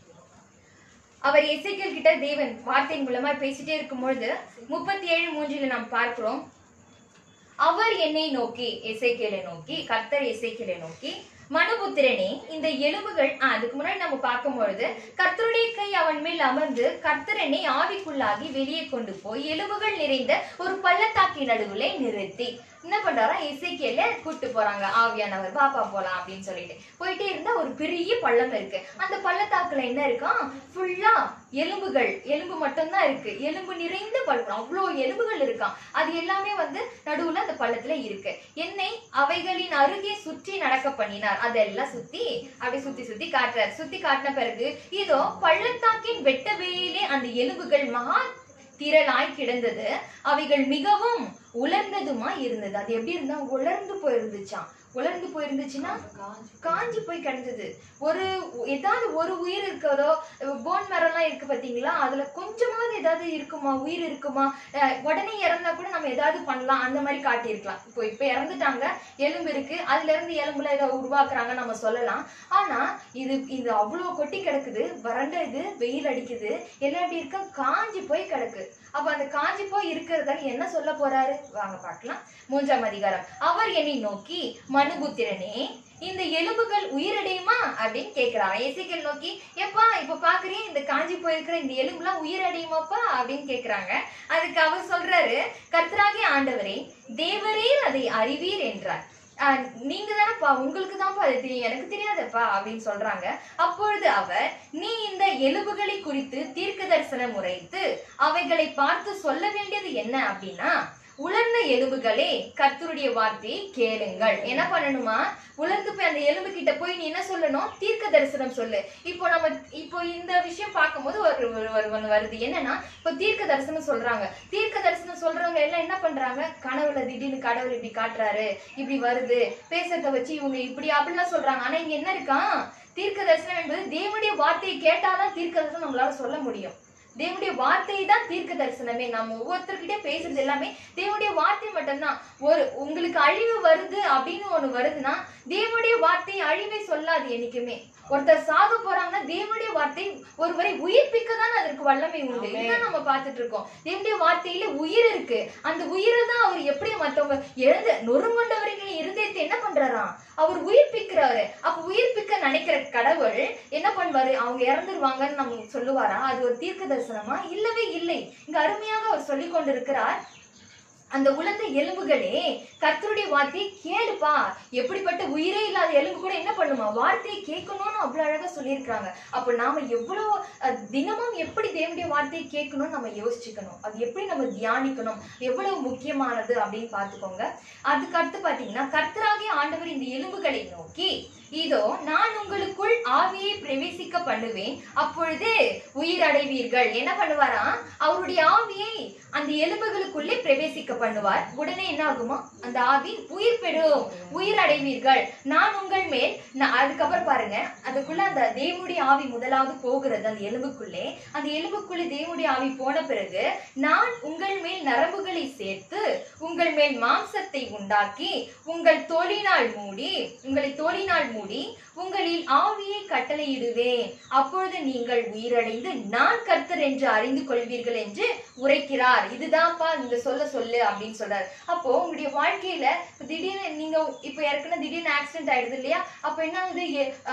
அவர் எசேக்கியேல் கிட்ட தேவன் வார்த்தையின் மூலமா பேசிட்டே இருக்கும் பொழுது முப்பத்தி ஏழு மூன்றில் நாம் பார்க்கிறோம் அவர் என்னை நோக்கி எசேக்கியேலை நோக்கி கர்த்தர் எசேக்கியேலை நோக்கி மனுபுத்திரனே இந்த எலும்புகள் ஆ, அதுக்கு முன்னாடி நம்ம பார்க்கும் பொழுது கர்த்தருடைய கை அவன் மேல் அமர்ந்து கர்த்தர் என்னை ஆவிக்குள்ளாகி வெளியே கொண்டு போய் எலும்புகள் நிறைந்த ஒரு பள்ளத்தாக்கி நடுவுல நிறுத்தி என்ன பண்றாரா இசைக்கியல கூட்டு போறாங்க ஆவியானவர் பாப்பா போலாம் அப்படின்னு சொல்லிட்டு போயிட்டே இருந்தா ஒரு பெரிய பள்ளம் இருக்கு அந்த பள்ளத்தாக்குல என்ன இருக்கான் ஃபுல்லா எலும்புகள் எலும்பு மட்டும்தான் இருக்கு எலும்பு நிறைந்த பள்ளம் அவ்வளோ எலும்புகள் இருக்கான் அது எல்லாமே வந்து நடுவுல அந்த பள்ளத்துல இருக்கு என்னை அவைகளின் அருகே சுற்றி நடக்க பண்ணினார் அதெல்லாம் சுத்தி அப்படி சுத்தி சுத்தி காட்டுறார் சுத்தி காட்டின பிறகு இதோ பள்ளத்தாக்கின் வெட்ட வெளியிலே அந்த எலும்புகள் மகா திரளாய் கிடந்தது அவைகள் மிகவும் உலர்ந்ததுமா இருந்தது அது எப்படி இருந்தா உலர்ந்து போயிருந்துச்சாம் உலர்ந்து போயிருந்துச்சுன்னா காஞ்சி போய் கிடந்தது ஒரு ஏதாவது ஒரு உயிர் இருக்கிறதோ போன் மரம்லாம் இருக்கு பாத்தீங்களா அதுல கொஞ்சமாவது ஏதாவது இருக்குமா உயிர் இருக்குமா அஹ் உடனே இறந்தா கூட நம்ம ஏதாவது பண்ணலாம் அந்த மாதிரி காட்டியிருக்கலாம் இப்போ இப்ப இறந்துட்டாங்க எலும்பு இருக்கு அதுல இருந்து எலும்புல ஏதோ உருவாக்குறாங்க நம்ம சொல்லலாம் ஆனா இது இது அவ்வளோ கொட்டி கிடக்குது வறண்ட இது வெயில் அடிக்குது எல்லாம் எப்படி இருக்க காஞ்சி போய் கிடக்கு அப்ப அந்த காஞ்சி போய் இருக்கிறதால என்ன சொல்ல போறாரு வாங்க பார்க்கலாம் மூன்றாம் அதிகாரம் அவர் என்னை நோக்கி மனுபுத்திரனே இந்த எலும்புகள் உயிரடையுமா அப்படின்னு கேக்குறான் எசேக்கியேல் நோக்கி எப்பா இப்ப பாக்குறீங்க இந்த காஞ்சி போயிருக்கிற இந்த எலும்புலாம் உயிரடையுமாப்பா அப்படின்னு கேக்குறாங்க அதுக்கு அவர் சொல்றாரு கர்த்தராகிய ஆண்டவரே தேவரே அதை அறிவீர் என்றார் ஆஹ் நீங்க தானப்பா உங்களுக்கு தான்ப்பா அது தெரியும் எனக்கு தெரியாதப்பா அப்படின்னு சொல்றாங்க அப்பொழுது அவர் நீ இந்த எலும்புகளை குறித்து தீர்க்க தரிசனம் உரைத்து அவைகளை பார்த்து சொல்ல வேண்டியது என்ன அப்படின்னா உலர்ந்த எலும்புகளே கர்த்தருடைய வார்த்தையை கேளுங்கள் என்ன பண்ணணுமா உலர்ந்து போய் அந்த எலும்பு கிட்ட போய் நீ என்ன சொல்லணும் தீர்க்க தரிசனம் சொல்லு இப்போ நம்ம இப்போ இந்த விஷயம் பார்க்கும்போது ஒரு ஒரு ஒரு ஒண்ணு வருது என்னன்னா இப்போ தீர்க்க தரிசனம் சொல்றாங்க தீர்க்க தரிசனம் சொல்றவங்க எல்லாம் என்ன பண்றாங்க கனவுல திடீர்னு கடவுள் இப்படி காட்டுறாரு இப்படி வருது பேசுறத வச்சு இவங்க இப்படி அப்படிலாம் சொல்றாங்க ஆனா இங்க என்ன இருக்கான் தீர்க்க தரிசனம் என்பது தேவனுடைய வார்த்தையை கேட்டாதான் தீர்க்க தரிசனம் நம்மளால சொல்ல முடியும் தேவனுடைய வார்த்தை தான் தீர்க்க தரிசனமே நம்ம ஒவ்வொருத்தர்கிட்டயே பேசுறது எல்லாமே தேவனுடைய வார்த்தை மட்டும்தான் ஒரு உங்களுக்கு அழிவு வருது அப்படின்னு ஒண்ணு வருதுன்னா தேவனுடைய வார்த்தை அழிவை சொல்லாது என்னைக்குமே ஒருத்தர் சாக போறாங்கன்னா தேவனுடைய வார்த்தை ஒருவரை உயிர்ப்பிக்க தான் அதற்கு வல்லமை உண்டு இதுதான் நம்ம பார்த்துட்டு இருக்கோம் தேவனுடைய வார்த்தையில உயிர் இருக்கு அந்த உயிரை தான் அவர் எப்படி மத்தவங்க எழுந்த நொறுங்கொண்டவர்களின் இருதயத்தை என்ன பண்றாராம் அவர் உயிர்ப்பிக்கிறாரு அப்ப உயிர்ப்பிக்க நினைக்கிற கடவுள் என்ன பண்ணுவாரு அவங்க இறந்துருவாங்கன்னு நம்ம சொல்லுவாரா அது ஒரு தீர்க்க தரிசனமா இல்லவே இல்லை இங்க அருமையாக அவர் சொல்லிக் கொண்டிருக்கிறார் அந்த உலர்ந்த எலும்புகளே கர்த்தருடைய வார்த்தையை கேளுப்பா எப்படிப்பட்ட உயிரே இல்லாத எலும்பு கூட என்ன பண்ணுமா வார்த்தையை கேட்கணும்னு அவ்வளவு அழகா சொல்லியிருக்காங்க அப்ப நாம எவ்வளவு அஹ், தினமும் எப்படி தேவனுடைய வார்த்தையை கேட்கணும்னு நம்ம யோசிச்சுக்கணும் அது எப்படி நம்ம தியானிக்கணும் எவ்வளவு முக்கியமானது அப்படின்னு பார்த்துக்கோங்க அதுக்கு அடுத்து பாத்தீங்கன்னா கர்த்தராகிய ஆண்டவர் இந்த எலும்புகளை நோக்கி இதோ நான் உங்களுக்குள் ஆவியை பிரவேசிக்க பண்ணுவேன் அப்பொழுது உயிர் அடைவீர்கள் என்ன பண்ணுவாராம் அவருடைய ஆவியை அந்த எலும்புகளுக்குள்ளே பிரவேசிக்க பண்ணுவார் உடனே என்ன ஆகுமா அந்த ஆவி உயிர் பெறும் உயிர் அடைவீர்கள் நான் உங்கள் மேல் நான் அதுக்கப்புறம் பாருங்க அதுக்குள்ள அந்த தேவனுடைய ஆவி முதலாவது போகிறது அந்த எலும்புக்குள்ளே அந்த எலும்புக்குள்ளே தேவனுடைய ஆவி போன பிறகு நான் உங்கள் மேல் நரம்புகளை சேர்த்து உங்கள் மேல் மாம்சத்தை உண்டாக்கி உங்கள் தோலினால் மூடி உங்களை தோலினால் மூடி உங்களில் ஆவியை கட்டளையிடுவேன் அப்பொழுது நீங்கள் உயிரடைந்து நான் கர்த்தர் என்று அறிந்து கொள்வீர்கள் என்று உரைக்கிறார் இதுதான்ப்பா இந்த சொல்ல சொல்லு அப்படின்னு சொல்றாரு அப்போ உங்களுடைய வாழ்க்கையில இப்ப திடீர்னு நீங்க இப்ப ஏற்கனவே திடீர்னு ஆக்சிடென்ட் ஆயிடுது இல்லையா அப்ப என்ன ஆகுது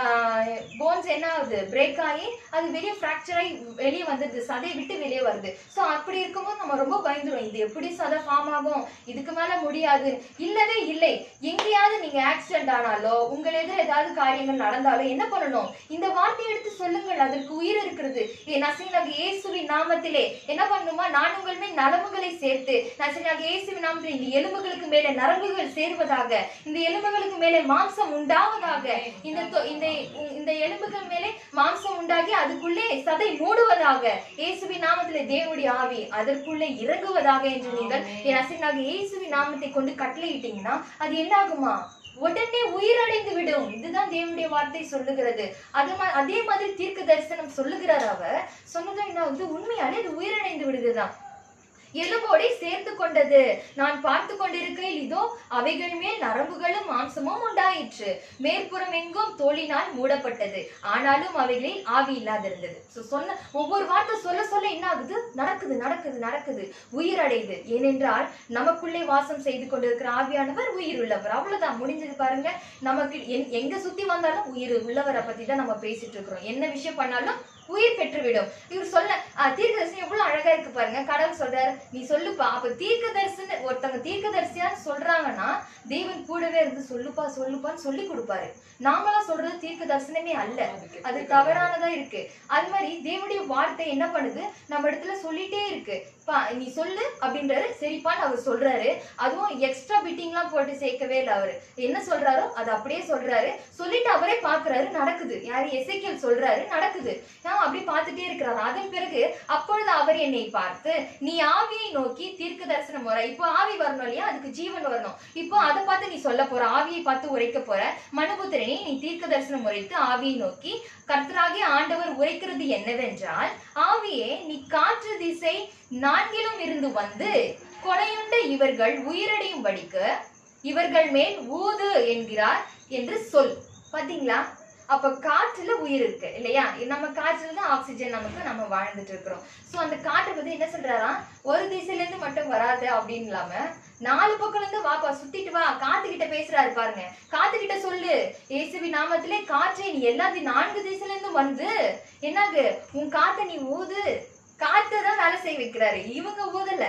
போன்ஸ் என்ன ஆகுது பிரேக் ஆகி அது வெளியே ஃப்ராக்சர் ஆகி வெளியே வந்துடுது சதை விட்டு வெளியே வருது சோ அப்படி இருக்கும்போது நம்ம ரொம்ப பயந்துரும் இது எப்படி சதை ஃபார்ம் ஆகும் இதுக்கு மேல முடியாது இல்லவே இல்லை எங்கேயாவது நீங்க ஆக்சிடென்ட் ஆனாலோ உங்கள் எதிர ஏதாவது காரியங்கள் நடந்தாலும் என்ன பண்ணணும் இந்த வார்த்தையை எடுத்து சொல்லுங்கள் அதற்கு உயிர் இருக்கிறது ஏ நசீனாக இயேசுவின் நாமத்திலே என்ன பண்ணணுமா நான் உங்கள் மேல் நரம்புகளை சேர்த்து நசீனாக இயேசுவின் நாமத்திலே இந்த எலும்புகளுக்கு மேலே நரம்புகள் சேர்வதாக இந்த எலும்புகளுக்கு மேலே மாம்சம் உண்டாவதாக இந்த தொ- இந்த இந்த எலும்புகள் மேலே மாம்சம் உண்டாகி அதுக்குள்ளே சதை மூடுவதாக இயேசுவின் நாமத்திலே தேவனுடைய ஆவி அதற்குள்ளே இறங்குவதாக என்று நீங்கள் என் நசீனாக இயேசுவின் நாமத்தை கொண்டு கட்டளையிட்டீங்கன்னா அது என்ன ஆகுமா உடனே உயிரடைந்து விடும் இதுதான் தேவனுடைய வார்த்தை சொல்லுகிறது அது மா- அதே மாதிரி தீர்க்க தரிசனம் சொல்லுகிறார் அவர் சொன்னதும் என்ன ஆகுது உண்மையாலே அது உயிரடைந்து விடுதுதான் எலும்போடே சேர்த்து கொண்டது நான் பார்த்து கொண்டிருக்கையில் இதோ அவைகள் மேல் நரம்புகளும் மாம்சமும் உண்டாயிற்று மேற்புறம் எங்கும் தோலினால் மூடப்பட்டது ஆனாலும் அவைகளில் ஆவி இல்லாதிருந்தது So, சொன்ன ஒவ்வொரு வார்த்தை சொல்ல சொல்ல என்ன ஆகுது நடக்குது நடக்குது நடக்குது உயிரடையுது ஏனென்றால் நமக்குள்ளே வாசம் செய்து கொண்டிருக்கிற ஆவியானவர் உயிர் உள்ளவர் அவ்வளவுதான் முடிஞ்சது பாருங்க நமக்கு எங்- எங்க சுத்தி வந்தாலும் உயிர் உள்ளவரை பத்தி தான் நம்ம பேசிட்டு இருக்கிறோம் என்ன விஷயம் பண்ணாலும் உயிர் பெற்றுவிடும் இவர் சொல்ல ஆஹ், தீர்க்கதரிசனம் எவ்வளவு அழகா இருக்கு பாருங்க கடவுள் சொல்றாரு நீ சொல்லுப்பா அப்ப தீர்க்க தரிசன ஒருத்தவங்க தீர்க்க தரிசியான்னு சொல்றாங்கன்னா தேவன் கூடவே இருந்து சொல்லுப்பா சொல்லுப்பான்னு சொல்லி கொடுப்பாரு நாமெல்லாம் சொல்றது தீர்க்க தரிசனமே அல்ல அது தவறானதா இருக்கு அது மாதிரி தேவனுடைய வார்த்தை என்ன பண்ணுது நம்ம இடத்துல சொல்லிட்டே இருக்கு பா நீ சொல்லு அப்படின்றாரு சரிப்பான்னு அவர் சொல்றாரு அதுவும் எக்ஸ்ட்ரா பிட்டிங்லாம் போட்டு சேர்க்கவே இல்லை அவரு என்ன சொல்றாரோ அதை அப்படியே சொல்றாரு சொல்லிட்டு அவரே பாக்குறாரு நடக்குது யாரு எசேக்கியேல் சொல்றாரு நடக்குது நான் அப்படி பார்த்துட்டு பார்த்துட்டே இருக்கிறார் அதன் பிறகு அப்பொழுது அவர் என்னை பார்த்து நீ ஆவியை நோக்கி தீர்க்க தரிசனம் முறை இப்போ ஆவி வரணும் இல்லையா அதுக்கு ஜீவன் வரணும் இப்போ அதை பார்த்து நீ சொல்ல போற ஆவியை பார்த்து உரைக்க போற மனுபுத்திரனே நீ தீர்க்க தரிசனம் உரைத்து ஆவியை நோக்கி கர்த்தராகிய ஆண்டவர் உரைக்கிறது என்னவென்றால் ஆவியே நீ காற்று திசை நான்கிலும் இருந்து வந்து கொலையுண்ட இவர்கள் உயிரடையும்படிக்கு இவர்கள் மேல் ஊது என்கிறார் என்று சொல் பாத்தீங்களா அப்ப காற்றுல உயிர் இருக்கு இல்லையா நம்ம காற்றுல தான் ஆக்சிஜன் நமக்கு நம்ம வாழ்ந்துட்டு இருக்கிறோம் சோ அந்த காற்று பத்தி என்ன சொல்றாராம் ஒரு திசையில இருந்து மட்டும் வராது அப்படின்னு இல்லாம நாலு பக்கம் இருந்து வாப்பா சுத்திட்டு வா காத்து கிட்ட பேசுறாரு பாருங்க காத்து கிட்ட சொல்லு இயேசுவி நாமத்திலே காற்றை நீ எல்லாத்தையும் நான்கு திசையில இருந்து வந்து என்னாகு உன் காத்தை நீ ஊது காத்தை தான் வேலை செய்ய வைக்கிறாரு இவங்க ஊதல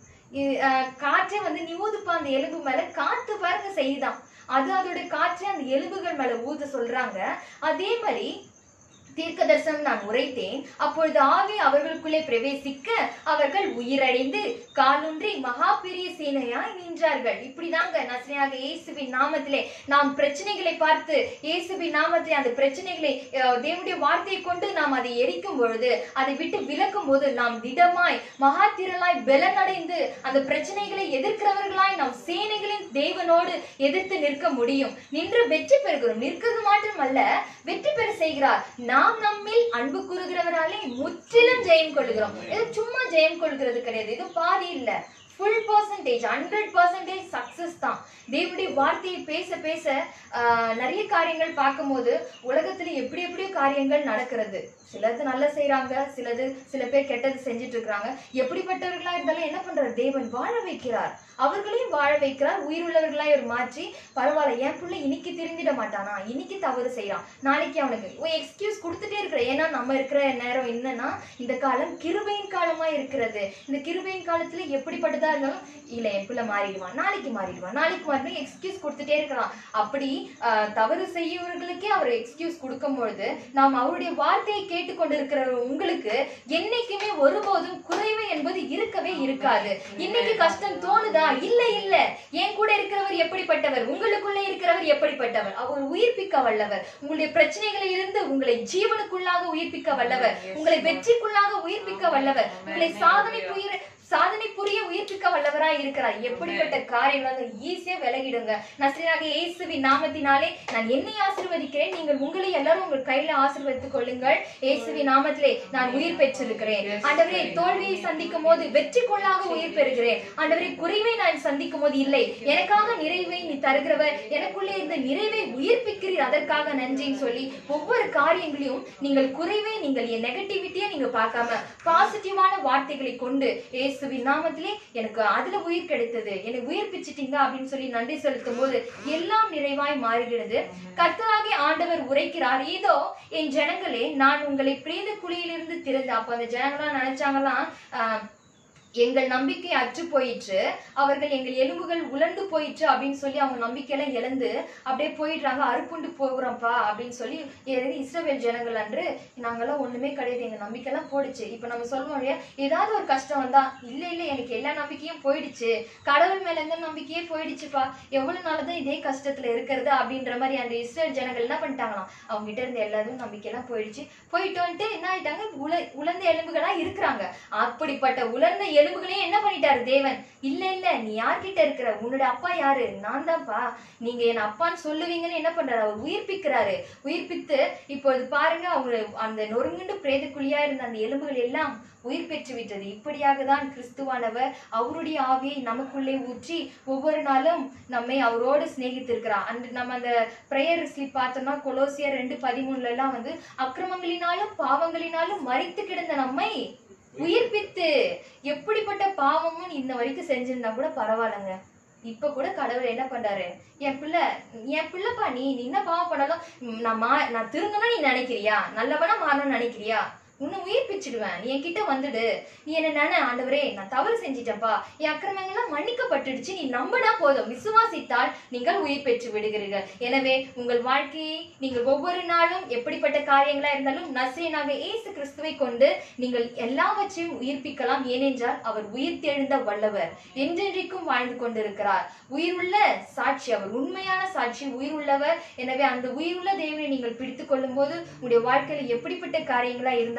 இ- அஹ் காற்றே வந்து நீ ஊதுப்பா அந்த எலும்பு மேல காத்து பாருங்க செய்யுதான் அது அதோட காற்றை அந்த எலும்புகள் மேல ஊத சொல்றாங்க அதே மாதிரி தீர்க்க தரிசனம் நான் உரைத்தேன் அப்பொழுது ஆவி அவர்களுக்குள்ளே பிரவேசிக்க அவர்கள் உயிரடைந்து காலூன்றி மகா பெரிய சேனையாய் நின்றார்கள் இப்படிதாங்க நசனையாக இயேசுவின் நாமத்திலே நாம் பிரச்சனைகளை பார்த்து இயேசுவின் நாமத்திலே அந்த பிரச்சனைகளை அஹ், தேவனுடைய வார்த்தையை கொண்டு நாம் அதை எரிக்கும் பொழுது அதை விட்டு விலக்கும் போது நாம் திடமாய் மகா திரளாய் பலனடைந்து அந்த பிரச்சனைகளை எதிர்க்கிறவர்களாய் நாம் சேனைகளின் தேவனோடு எதிர்த்து நிற்க முடியும் நின்று வெற்றி பெறுகிறோம் நிற்கிறது மாத்திரமல்ல வெற்றி பெற செய்கிறார் நாம் நம்மில் அன்பு கூறுகிறவராலே முற்றிலும் ஜெயம் கொள்கிறோம் இது சும்மா ஜெயம் கொள்கிறது கிடையாது இது பாதி இல்ல full percentage hundred percentage success தான் தேவனுடைய வார்த்தையை பேச பேச ஆஹ், நிறைய காரியங்கள் பார்க்கும்போது உலகத்துல எப்படி எப்படியோ காரியங்கள் நடக்கிறது சிலது நல்லா செய்றாங்க சிலது சில பேர் கெட்டது செஞ்சுட்டு இருக்காங்க எப்படிப்பட்டவர்களா இருந்தாலும் என்ன பண்றார் தேவன் வாழ வைக்கிறார் அவர்களையும் வாழ வைக்கிறார் உயிருள்ளவர்களாய் ஒரு மாற்றி பரவாயில்ல என் பிள்ளை இன்னைக்கு திருந்திட மாட்டானா இன்னைக்கு தவறு செய்யறான் நாளைக்கு அவனுக்கு எக்ஸ்கியூஸ் கொடுத்துட்டே இருக்கிற ஏன்னா நம்ம இருக்கிற நேரம் என்னன்னா இந்த காலம் கிருபையின் காலமா இருக்கிறது இந்த கிருபையின் காலத்துல எப்படிப்பட்டதா இருந்தாலும் இல்ல என் பிள்ளை மாறிடுவான் நாளைக்கு மாறிடுவான் நாளைக்கு மாறிடும் எக்ஸ்கியூஸ் கொடுத்துட்டே இருக்கலாம் அப்படி ஆஹ், தவறு செய்யவர்களுக்கே அவர் எக்ஸ்கியூஸ் கொடுக்கும் பொழுது நாம் அவருடைய வார்த்தையை கேட்டுக்கொண்டிருக்கிற உங்களுக்கு என்னைக்குமே ஒருபோதும் குறைவு என்பது இருக்கவே இருக்காது இன்னைக்கு கஷ்டம் தோணுதா இல்ல இல்ல என் கூட இருக்கிறவர் எப்படிப்பட்டவர் உங்களுக்குள்ளே இருக்கிறவர் எப்படிப்பட்டவர் அவர் உயிர்ப்பிக்க வல்லவர் உங்களுடைய பிரச்சனைகளில் இருந்து உங்களை ஜீவனுக்குள்ளாக உயிர்ப்பிக்க வல்லவர் உங்களை வெற்றிக்குள்ளாக உயிர்ப்பிக்க வல்லவர் உங்களை சாதனை புரிய சாதனை புரிய உயிர்ப்பிக்க வல்லவராய் இருக்கிறார் எப்படிப்பட்ட காரியம் வந்து ஈஸியா விலகிடுங்க நசரீனாக இயேசுவின் நாமத்தினாலே நான் என்னை ஆசீர்வதிக்கிறேன் நீங்கள் உங்களை எல்லாரும் உங்கள் கையில ஆசீர்வதித்துக் கொள்ளுங்கள் இயேசுவின் நாமத்திலே நான் உயிர் பெற்றிருக்கிறேன் ஆண்டவரே தோல்வியை சந்திக்கும் போது வெற்றிக்குள்ளாக உயிர் பெறுகிறேன் ஆண்டவரே குறைவை நான் சந்திக்கும் போது இல்லை எனக்காக நிறைவை நீ தருகிறவர் எனக்குள்ளே இருந்த நிறைவை உயிர்ப்பிக்கிறீர் அதற்காக நன்றின்னு சொல்லி ஒவ்வொரு காரியங்களையும் நீங்கள் குறைவை நீங்கள் என் நெகட்டிவிட்டியை நீங்க பார்க்காம பாசிட்டிவான வார்த்தைகளை கொண்டு இயேசுவின் நாமத்திலே எனக்கு அதுல உயிர் கிடைத்தது என்னை உயிர்ப்பிச்சிட்டீங்க அப்படின்னு சொல்லி நன்றி செலுத்தும் போது எல்லாம் நிறைவாய் மாறுகிறது கர்த்தராகிய ஆண்டவர் உரைக்கிறார் இதோ என் ஜனங்களே நான் உங்களை பிரேத குழியிலிருந்து திறந்து அப்ப அந்த ஜனங்களாம் நினைச்சாங்களாம் ஆஹ், எங்கள் நம்பிக்கை அற்று போயிற்று அவர்கள் எங்கள் எலும்புகள் உலர்ந்து போயிற்று அப்படின்னு சொல்லி அவங்க நம்பிக்கையெல்லாம் இழந்து அப்படியே போயிடுறாங்க அறுப்புண்டு போகிறோம்ப்பா அப்படின்னு சொல்லி ஏதாவது இஸ்ரவேல் ஜனங்கள் அன்று நாங்கெல்லாம் ஒண்ணுமே கிடையாது எங்க நம்பிக்கையெல்லாம் போயிடுச்சு இப்ப நம்ம சொல்லுவோம் இல்லையா ஏதாவது ஒரு கஷ்டம் வந்தா இல்ல இல்ல எனக்கு எல்லா நம்பிக்கையும் போயிடுச்சு கடவுள் மேல எந்த நம்பிக்கையே போயிடுச்சுப்பா எவ்வளவு நாள்தான் இதே கஷ்டத்துல இருக்கிறது அப்படின்ற மாதிரி அந்த இஸ்ரேல் ஜனங்கள் என்ன பண்ணிட்டாங்களாம் அவங்க கிட்ட இருந்த எல்லாரும் நம்பிக்கையெல்லாம் போயிடுச்சு போயிட்டு வந்துட்டு என்ன ஆயிட்டாங்க உல உலர்ந்த எலும்புகளா இருக்கிறாங்க அப்படிப்பட்ட உலர்ந்த எலும்புகளையும் என்ன பண்ணிட்டாரு தேவன் இல்ல இல்ல நீ யார்கிட்ட இருக்கிற உன்னோட அப்பா யாரு நான் தான்ப்பா நீங்க என் அப்பான்னு சொல்லுவீங்கன்னு என்ன பண்றாரு அவர் உயிர்ப்பிக்கிறாரு உயிர்ப்பித்து இப்பொழுது பாருங்க அவங்க அந்த நொறுங்குண்டு பிரேதக்குழியா இருந்த அந்த எலும்புகள் எல்லாம் உயிர் பெற்று விட்டது இப்படியாக தான் கிறிஸ்துவானவர் அவருடைய ஆவியை நமக்குள்ளே ஊற்றி ஒவ்வொரு நாளும் நம்மை அவரோடு சிநேகித்திருக்கிறார் அந்த நம்ம அந்த பிரேயர் ஸ்லிப் பார்த்தோம்னா கொலோசியர் ரெண்டு பதிமூணுல எல்லாம் வந்து அக்கிரமங்களினாலும் பாவங்களினாலும் மறித்து கிடந்த நம்மை உயிர்ப்பித்து எப்படிப்பட்ட பாவமும் இன்ன வரைக்கும் செஞ்சிருந்தா கூட பரவாயில்லைங்க இப்ப கூட கடவுள் என்ன பண்றாரு என் பிள்ளை என் பிள்ளைப்பா நீ நீ என்ன பாவம் பண்ணாலும் ம், நான் மா நான் திருந்தணும் நீ நினைக்கிறியா நல்லவனா மாறணும்னு நினைக்கிறியா உன்னை உயிர்ப்பிச்சிடுவேன் நீ என்கிட்ட வந்துடு நீ என்ன நினை ஆண்டவரே நான் தவறு செஞ்சிட்டேன்ப்பா என் அக்கிரமங்கள்லாம் மன்னிக்கப்பட்டுடுச்சு நீ நம்பினா போதும் விசுவாசித்தால் நீங்கள் உயிர் பெற்று விடுகிறீர்கள் எனவே உங்கள் வாழ்க்கையை நீங்கள் ஒவ்வொரு நாளும் எப்படிப்பட்ட காரியங்களா இருந்தாலும் நசரேனாக இயேசு கிறிஸ்துவை கொண்டு நீங்கள் எல்லாவற்றையும் உயிர்ப்பிக்கலாம் ஏனென்றால் அவர் உயிர் தெழுந்த வல்லவர் என்றென்றைக்கும் வாழ்ந்து கொண்டிருக்கிறார் உயிருள்ள சாட்சி அவர் உண்மையான சாட்சி உயிருள்ளவர் எனவே அந்த உயிருள்ள தேவனை நீங்கள் பிடித்துக் கொள்ளும் போது உங்களுடைய வாழ்க்கையில எப்படிப்பட்ட காரியங்களா இருந்தாலும்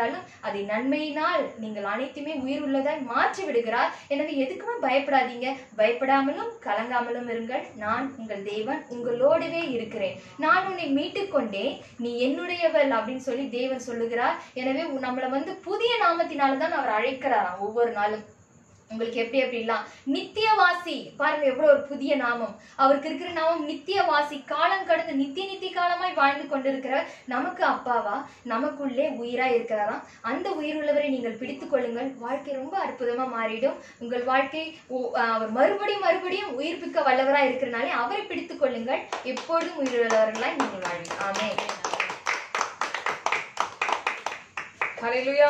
பார்த்தாலும் அதை நன்மையினால் நீங்கள் அனைத்துமே உயிர் உள்ளதாய் மாற்றி விடுகிறார் எனவே எதுக்குமே பயப்படாதீங்க பயப்படாமலும் கலங்காமலும் இருங்கள் நான் உங்கள் தேவன் உங்களோடவே இருக்கிறேன் நான் உன்னை மீட்டுக் கொண்டேன் நீ என்னுடையவள் அப்படின்னு சொல்லி தேவன் சொல்லுகிறார் எனவே உ- நம்மளை வந்து புதிய நாமத்தினால தான் அவர் அழைக்கிறாராம் ஒவ்வொரு நாளும் உங்களுக்கு எப்படி எப்படிலாம் நித்தியவாசி பாருங்க எவ்வளவு ஒரு புதிய நாமம் அவருக்கு இருக்கிற நாமம் நித்தியவாசி காலம் கடந்து நித்திய நித்திய காலமாய் வாழ்ந்து கொண்டிருக்கிற நமக்கு அப்பாவா நமக்குள்ளே உயிரா இருக்கிறாராம் அந்த உயிர் உள்ளவரை நீங்கள் பிடித்துக் கொள்ளுங்கள் வாழ்க்கை ரொம்ப அற்புதமா மாறிடும் உங்கள் வாழ்க்கை ஓ- அவர் மறுபடியும் மறுபடியும் உயிர்ப்பிக்க வல்லவரா இருக்கிறனாலே அவரை பிடித்துக் கொள்ளுங்கள் எப்பொழுதும் உயிருள்ளவர்களாய் நீங்கள் வாழ்வீங்க ஆமே ஹalleluya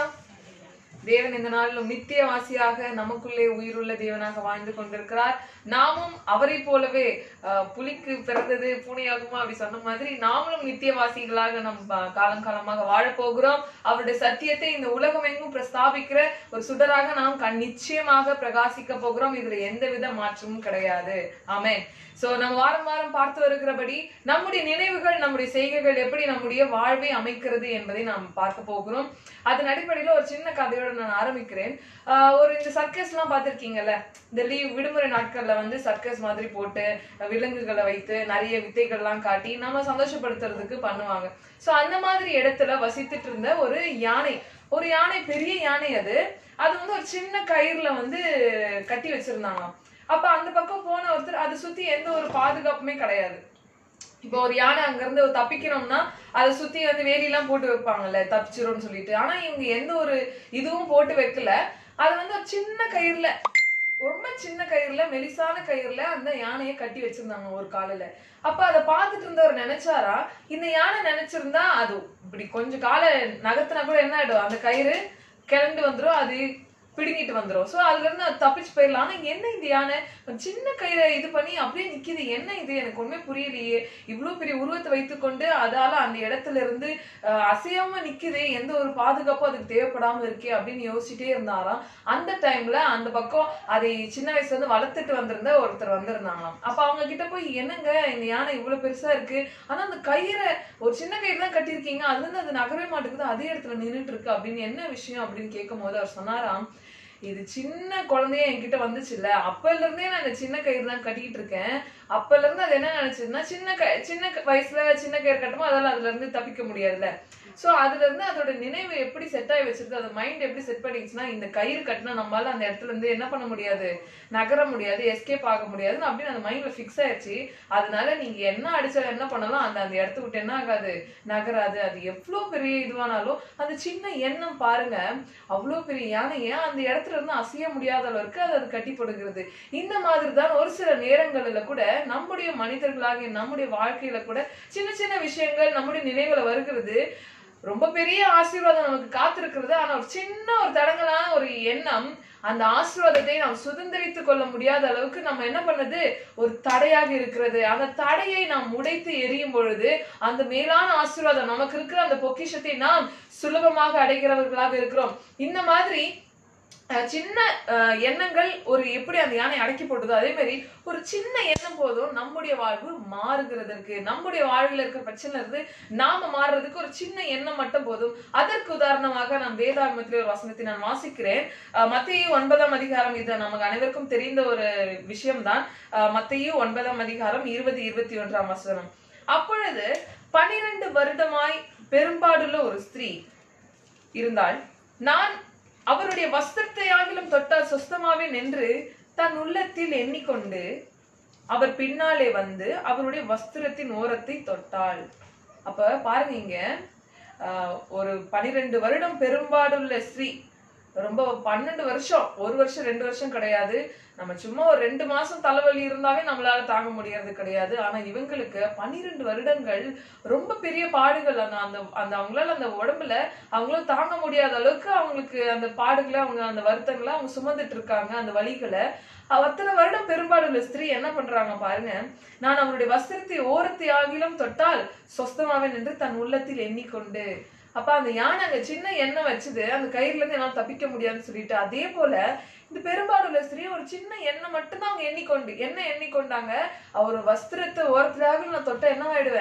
தேவன் இந்த நாளிலும் நித்தியவாசியாக நமக்குள்ளே உயிருள்ள தேவனாக வாழ்ந்து கொண்டிருக்கிறார் நாமும் அவரை போலவே அஹ், புலிக்கு பிறந்தது பூனையாகுமா அப்படி சொன்ன மாதிரி நாமளும் நித்தியவாசிகளாக நம் ப- காலம் காலமாக வாழப் போகிறோம் அவருடைய சத்தியத்தை இந்த உலகம் எங்கும் பிரஸ்தாபிக்கிற ஒரு சுடராக நாம் கண் நிச்சயமாக பிரகாசிக்க போகிறோம் இதுல எந்தவித மாற்றமும் கிடையாது ஆமென் சோ நம்ம வாரம் வாரம் பார்த்து வருகிறபடி நம்முடைய நினைவுகள் நம்முடைய செய்கைகள் எப்படி நம்முடைய வாழ்வை அமைக்கிறது என்பதை நாம் பார்க்க போகிறோம் அதன் அடிப்படையில ஒரு சின்ன கதையோட நான் ஆரம்பிக்கிறேன் ஆஹ் ஒரு இந்த சர்க்கஸ் எல்லாம் பார்த்திருக்கீங்கல்ல இந்த லீவ் விடுமுறை நாட்கள்ல வந்து சர்க்கஸ் மாதிரி போட்டு அஹ் விலங்குகளை வைத்து நிறைய வித்தைகள்லாம் காட்டி நம்ம சந்தோஷப்படுத்துறதுக்கு பண்ணுவாங்க சோ அந்த மாதிரி இடத்துல வசித்துட்டு இருந்த ஒரு யானை ஒரு யானை பெரிய யானை அது அது வந்து ஒரு சின்ன கயிறுல வந்து கட்டி வச்சிருந்தாங்களாம் அப்ப அந்த பக்கம் போன ஒருத்தர் அதை சுத்தி எந்த ஒரு பாதுகாப்புமே கிடையாது இப்போ ஒரு யானை அங்க இருந்து தப்பிக்கிறோம்னா அதை சுத்தி வந்து வேலியெல்லாம் போட்டு வைப்பாங்கல்ல தப்பிச்சிரும்னு சொல்லிட்டு ஆனா இவங்க எந்த ஒரு இதுவும் போட்டு வைக்கல அது வந்து ஒரு சின்ன கயிறுல ரொம்ப சின்ன கயிறுல மெலிசான கயிறுல அந்த யானையை கட்டி வச்சிருந்தாங்க ஒரு காலில அப்ப அதை பார்த்துட்டு இருந்தவர் நினைச்சாரா இந்த யானை நினைச்சிருந்தா அது இப்படி கொஞ்சம் காலை நகர்த்தினா கூட என்ன ஆயிடும் அந்த கயிறு கிளண்டு வந்துரும் அது பிடுங்கிட்டு வந்துரும் சோ அதுல இருந்து அது தப்பிச்சு போயிடலாம் ஆனா என்ன இந்த யானை ஒரு சின்ன கயிறை இது பண்ணி அப்படியே நிக்குது என்ன இது எனக்கு ஒண்ணுமே புரியலையே இவ்வளவு பெரிய உருவத்தை வைத்துக்கொண்டு அதால அந்த இடத்துல இருந்து அஹ், அசையாம நிக்குதே எந்த ஒரு பாதுகாப்பும் அதுக்கு தேவைப்படாம இருக்கே அப்படின்னு யோசிச்சுட்டே இருந்தாராம் அந்த டைம்ல அந்த பக்கம் அதை சின்ன வயசுல இருந்து வளர்த்துட்டு வந்திருந்த ஒருத்தர் வந்திருந்தாங்களாம் அப்ப அவங்க கிட்ட போய் என்னங்க இந்த யானை இவ்வளவு பெருசா இருக்கு ஆனா அந்த கயிறை ஒரு சின்ன கயிறு தான் கட்டியிருக்கீங்க அதுல இருந்து அது நகரவே மாட்டேங்குது அதே இடத்துல நின்னுட்டு இருக்கு அப்படின்னு என்ன விஷயம் அப்படின்னு கேட்கும் போது அவர் சொன்னாராம் இது சின்ன குழந்தைய என்கிட்ட வந்துச்சுல்ல அப்பல இருந்தே நான் இந்த சின்ன கயிறு தான் கட்டிட்டு இருக்கேன் அப்பல இருந்து அது என்ன நினைச்சதுன்னா சின்ன க சின்ன க- வயசுல சின்ன கயிறு கட்டுமோ அதால அதுல இருந்து தப்பிக்க முடியாதுல்ல சோ அதுல இருந்து அதோட நினைவு எப்படி செட் ஆகி வச்சிருக்கு அந்த மைண்ட் எப்படி செட் பண்ணிடுச்சுன்னா இந்த கயிறு கட்டினா நம்மளால அந்த இடத்துல இருந்து என்ன பண்ண முடியாது நகர முடியாது எஸ்கேப் ஆக முடியாதுன்னு அப்படின்னு அந்த மைண்ட்ல ஃபிக்ஸ் ஆயிடுச்சு அதனால நீங்க என்ன அடிச்சாலும் என்ன பண்ணலாம் அந்த அந்த இடத்த விட்டு என்ன ஆகாது நகராது அது எவ்வளவு பெரிய இதுவானாலும் அந்த சின்ன எண்ணம் பாருங்க அவ்வளவு பெரிய யானையை அந்த இடத்துல இருந்து அசைய முடியாத அளவுக்கு அது அது கட்டிப்படுகிறது இந்த மாதிரி தான் ஒரு சில நேரங்களில கூட நம்முடைய மனிதர்களாகிய நம்முடைய வாழ்க்கையில கூட சின்ன சின்ன விஷயங்கள் நம்முடைய நினைவுல வருகிறது ரொம்ப பெரிய ஆசீர்வாதம் நமக்கு காத்திருக்கிறது ஆனா ஒரு சின்ன ஒரு தடங்கலான ஒரு எண்ணம் அந்த ஆசீர்வாதத்தை நாம் சுதந்திரித்துக் கொள்ள முடியாத அளவுக்கு நம்ம என்ன பண்ணுது ஒரு தடையாக இருக்கிறது அந்த தடையை நாம் உடைத்து எரியும் பொழுது அந்த மேலான ஆசீர்வாதம் நமக்கு இருக்கிற அந்த பொக்கிஷத்தை நாம் சுலபமாக அடைகிறவர்களாக இருக்கிறோம் இந்த மாதிரி அஹ், சின்ன அஹ், எண்ணங்கள் ஒரு எப்படி அந்த யானை அடக்கி போட்டதோ அதே மாதிரி ஒரு சின்ன எண்ணம் போதும் நம்முடைய வாழ்வு மாறுகிறதற்கு நம்முடைய வாழ்வில் இருக்கிற பிரச்சனை இருந்து நாம மாறுறதுக்கு ஒரு சின்ன எண்ணம் மட்டும் போதும் அதற்கு உதாரணமாக நான் வேதாகமத்திலே ஒரு வசனத்தை நான் வாசிக்கிறேன் அஹ், மத்தேயு ஒன்பதாம் அதிகாரம் இது நமக்கு அனைவருக்கும் தெரிந்த ஒரு விஷயம்தான் அஹ், மத்தேயு ஒன்பதாம் அதிகாரம் இருபது இருபத்தி ஒன்றாம் வசனம் அப்பொழுது பனிரெண்டு வருடமாய் பெரும்பாடுள்ள ஒரு ஸ்திரீ இருந்தாள் நான் அவருடைய வஸ்திரத்தை ஆகிலும் தொட்டால் சொஸ்தமாவே நின்று தன் உள்ளத்தில் எண்ணிக்கொண்டு அவர் பின்னாலே வந்து அவருடைய வஸ்திரத்தின் ஓரத்தை தொட்டாள் அப்ப பாருங்க இங்க ஆஹ், ஒரு பனிரெண்டு வருடம் பெரும்பாடுள்ள ஸ்ரீ ரொம்ப பன்னெண்டு வருஷம் ஒரு வருஷம் ரெண்டு வருஷம் கிடையாது நம்ம சும்மா ஒரு ரெண்டு மாசம் தலைவலி இருந்தாவே நம்மளால தாங்க முடியறது கிடையாது ஆனா இவங்களுக்கு பன்னிரெண்டு வருடங்கள் ரொம்ப பெரிய பாடுகள் அந்த அந்த அந்த அவங்களால அந்த உடம்புல அவங்களால தாங்க முடியாத அளவுக்கு அவங்களுக்கு அந்த பாடுகளை அவங்க அந்த வருத்தங்களை அவங்க சுமந்துட்டு இருக்காங்க அந்த வலிகளை அவ அத்தனை வருடம் பெரும்பாலுள்ள ஸ்திரீ என்ன பண்றாங்க பாருங்க நான் அவருடைய வஸ்திரத்தை ஓரத்தை ஆகிலும் தொட்டால் சொஸ்தமாவே நின்று தன் உள்ளத்தில் எண்ணிக்கொண்டு அப்ப அந்த யானை அங்க சின்ன எண்ணெய் வச்சுது அந்த கயிறுல இருந்து என்னால தப்பிக்க முடியாதுன்னு சொல்லிட்டு அதே போல இந்த பெரும்பாலுள்ள ஸ்திரீ ஒரு சின்ன எண்ணெய் மட்டும்தான் அவங்க எண்ணிக்கொண்டு என்ன எண்ணிக்கொண்டாங்க அவர் வஸ்திரத்தை ஓரத்துலாக நான் தொட்ட என்ன ஆயிடுவேன்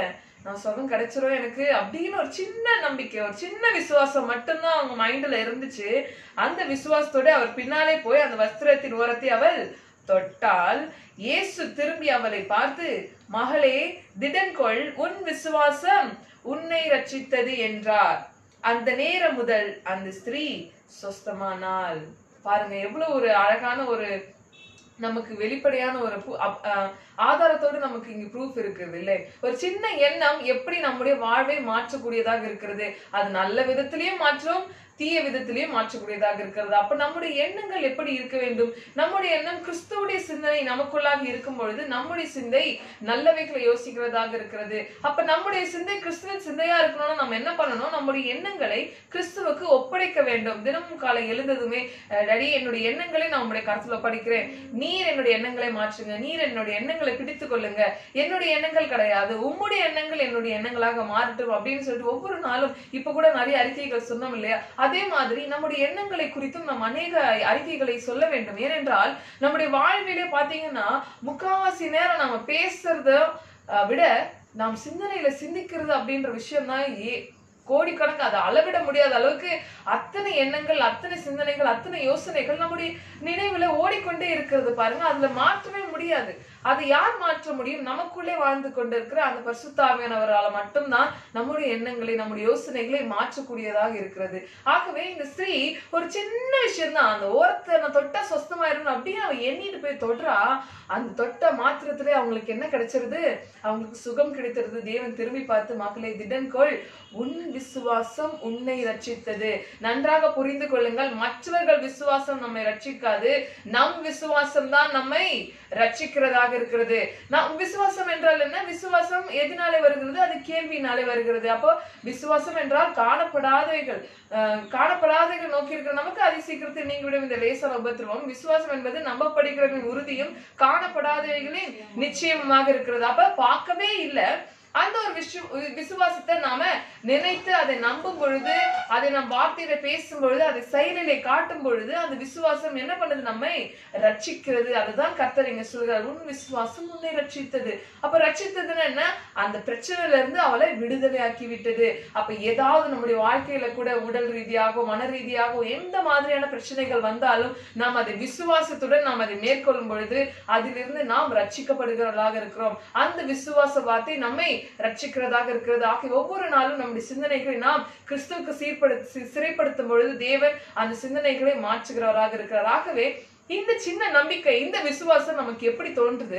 நான் சுகம் கிடைச்சிரும் எனக்கு அப்படின்னு ஒரு சின்ன நம்பிக்கை ஒரு சின்ன விசுவாசம் மட்டும்தான் அவங்க மைண்ட்ல இருந்துச்சு அந்த விசுவாசத்தோட அவர் பின்னாலே போய் அந்த வஸ்திரத்தின் ஓரத்தை அவள் தொட்டால் இயேசு திரும்பி அவளை பார்த்து மகளே திடன்கொள் உன் விசுவாசம் உன்னை ரட்சித்தது என்றார் அந்த நேரம் முதல் அந்த ஸ்திரீ சொஸ்தமானாள் பாருங்க எவ்வளவு ஒரு அழகான ஒரு நமக்கு வெளிப்படையான ஒரு pu- அப்- அஹ் ஆதாரத்தோடு நமக்கு இங்க ப்ரூஃப் இருக்குது இல்லை ஒரு சின்ன எண்ணம் எப்படி நம்முடைய வாழ்வை மாற்றக்கூடியதாக இருக்கிறது அது நல்ல விதத்திலையும் மாற்றும் தீய விதத்திலையும் மாற்றக்கூடியதாக இருக்கிறது அப்ப நம்முடைய எண்ணங்கள் எப்படி இருக்க வேண்டும் நம்முடைய எண்ணம் கிறிஸ்துவுடைய சிந்தனை நமக்குள்ளாக இருக்கும் பொழுது நம்முடைய சிந்தை நல்லவைகளை யோசிக்கிறதாக இருக்கிறது அப்ப நம்முடைய சிந்தை கிறிஸ்துவின் சிந்தையா இருக்கணும்னா நம்ம என்ன பண்ணணும் நம்முடைய எண்ணங்களை கிறிஸ்துவுக்கு ஒப்படைக்க வேண்டும் தினமும் காலை எழுந்ததுமே டடி என்னுடைய எண்ணங்களை நான் உங்களுடைய கருத்துல ஒப்படைக்கிறேன் நீர் என்னுடைய எண்ணங்களை மாற்றுங்க நீர் என்னுடைய எண்ணங்களை பிடித்துக் கொள்ளுங்க என்னுடைய எண்ணங்கள் கிடையாது உம்முடைய எண்ணங்கள் என்னுடைய எண்ணங்களாக மாறட்டும் அப்படின்னு சொல்லிட்டு ஒவ்வொரு நாளும் இப்ப கூட நிறைய அறிக்கைகள் சொன்னோம் இல்லையா அதே மாதிரி நம்முடைய எண்ணங்களை குறித்தும் நாம் அநேக அறிக்கைகளை சொல்ல வேண்டும் ஏனென்றால் நம்முடைய வாழ்விலே பாத்தீங்கன்னா முக்காவாசி நேரம் நம்ம பேசுறத அஹ், விட நாம் சிந்தனையில சிந்திக்கிறது அப்படின்ற விஷயம் தான் ஏ கோடிக்கணக்கு அதை அளவிட முடியாத அளவுக்கு அத்தனை எண்ணங்கள் அத்தனை சிந்தனைகள் அத்தனை யோசனைகள் நம்முடைய நினைவுல ஓடிக்கொண்டே இருக்கிறது பாருங்க அதுல மாற்றவே முடியாது அதை யார் மாற்ற முடியும் நமக்குள்ளே வாழ்ந்து கொண்டிருக்கிற அந்த பரிசுத்தாவியானவரால மட்டும்தான் நம்முடைய எண்ணங்களை நம்முடைய யோசனைகளை மாற்றக்கூடியதாக இருக்கிறது ஆகவே இந்த ஸ்திரீ ஒரு சின்ன விஷயம் தான் அந்த ஓரத்தை நான் தொட்டா சொஸ்தமாயிரும் அப்படியே அவ எண்ணிட்டு போய் தொடுறா அந்த தொட்ட மாத்திரத்திலே அவங்களுக்கு என்ன கிடைச்சிருது அவங்களுக்கு சுகம் கிடைத்திருது தேவன் திரும்பி பார்த்து மக்களை திடன்கொள் உன் விசுவாசம் உன்னை ரட்சித்தது நன்றாக புரிந்து கொள்ளுங்கள் மற்றவர்கள் விசுவாசம் நம்மை ரட்சிக்காது நம் விசுவாசம் தான் நம்மை ரட்சிக்கிறதாக இருக்கிறது நம் விசுவாசம் என்றால் என்ன விசுவாசம் எதனாலே வருகிறது அது கேள்வியினாலே வருகிறது அப்போ விசுவாசம் என்றால் காணப்படாதவைகள் அஹ், காணப்படாதவைகள் நோக்கி இருக்கிற நமக்கு அதி சீக்கிரத்தில் நீங்கிவிடும் இந்த லேசான உபத்திரவம் விசுவாசம் என்பது நம்பப்படுகிறவரின் உறுதியும் காணப்படாதவைகளின் நிச்சயமாக இருக்கிறது அப்ப பார்க்கவே இல்லை அந்த ஒரு விஷு விசுவாசத்தை நாம நினைத்து அதை நம்பும் பொழுது அதை நம் வார்த்தையில பேசும் பொழுது அதை செயலிலே காட்டும் பொழுது அந்த விசுவாசம் என்ன பண்ணுது நம்மை ரட்சிக்கிறது அதுதான் கர்த்தர் இங்க சொல்கிறார் உன் விசுவாசம் உன்னை ரட்சித்தது அப்ப ரட்சித்ததுன்னா என்ன அந்த பிரச்சனையில இருந்து அவளை விடுதலையாக்கி விட்டது அப்ப ஏதாவது நம்முடைய வாழ்க்கையில கூட உடல் ரீதியாகவோ மன ரீதியாகவோ எந்த மாதிரியான பிரச்சனைகள் வந்தாலும் நாம் அதை விசுவாசத்துடன் நாம் அதை மேற்கொள்ளும் பொழுது அதிலிருந்து நாம் ரட்சிக்கப்படுகிறவர்களாக இருக்கிறோம் அந்த விசுவாச வார்த்தை நம்மை ரட்சிக்கிறதாக இருக்கிறது ஆகிய ஒவ்வொரு நாளும் நம்முடைய சிந்தனைகளை நாம் கிறிஸ்துவுக்கு சீர்படுத்தி சி- சிறைப்படுத்தும் பொழுது தேவன் அந்த சிந்தனைகளை மாற்றுகிறவராக இருக்கிறார் ஆகவே இந்த சின்ன நம்பிக்கை இந்த விசுவாசம் நமக்கு எப்படி தோன்றுது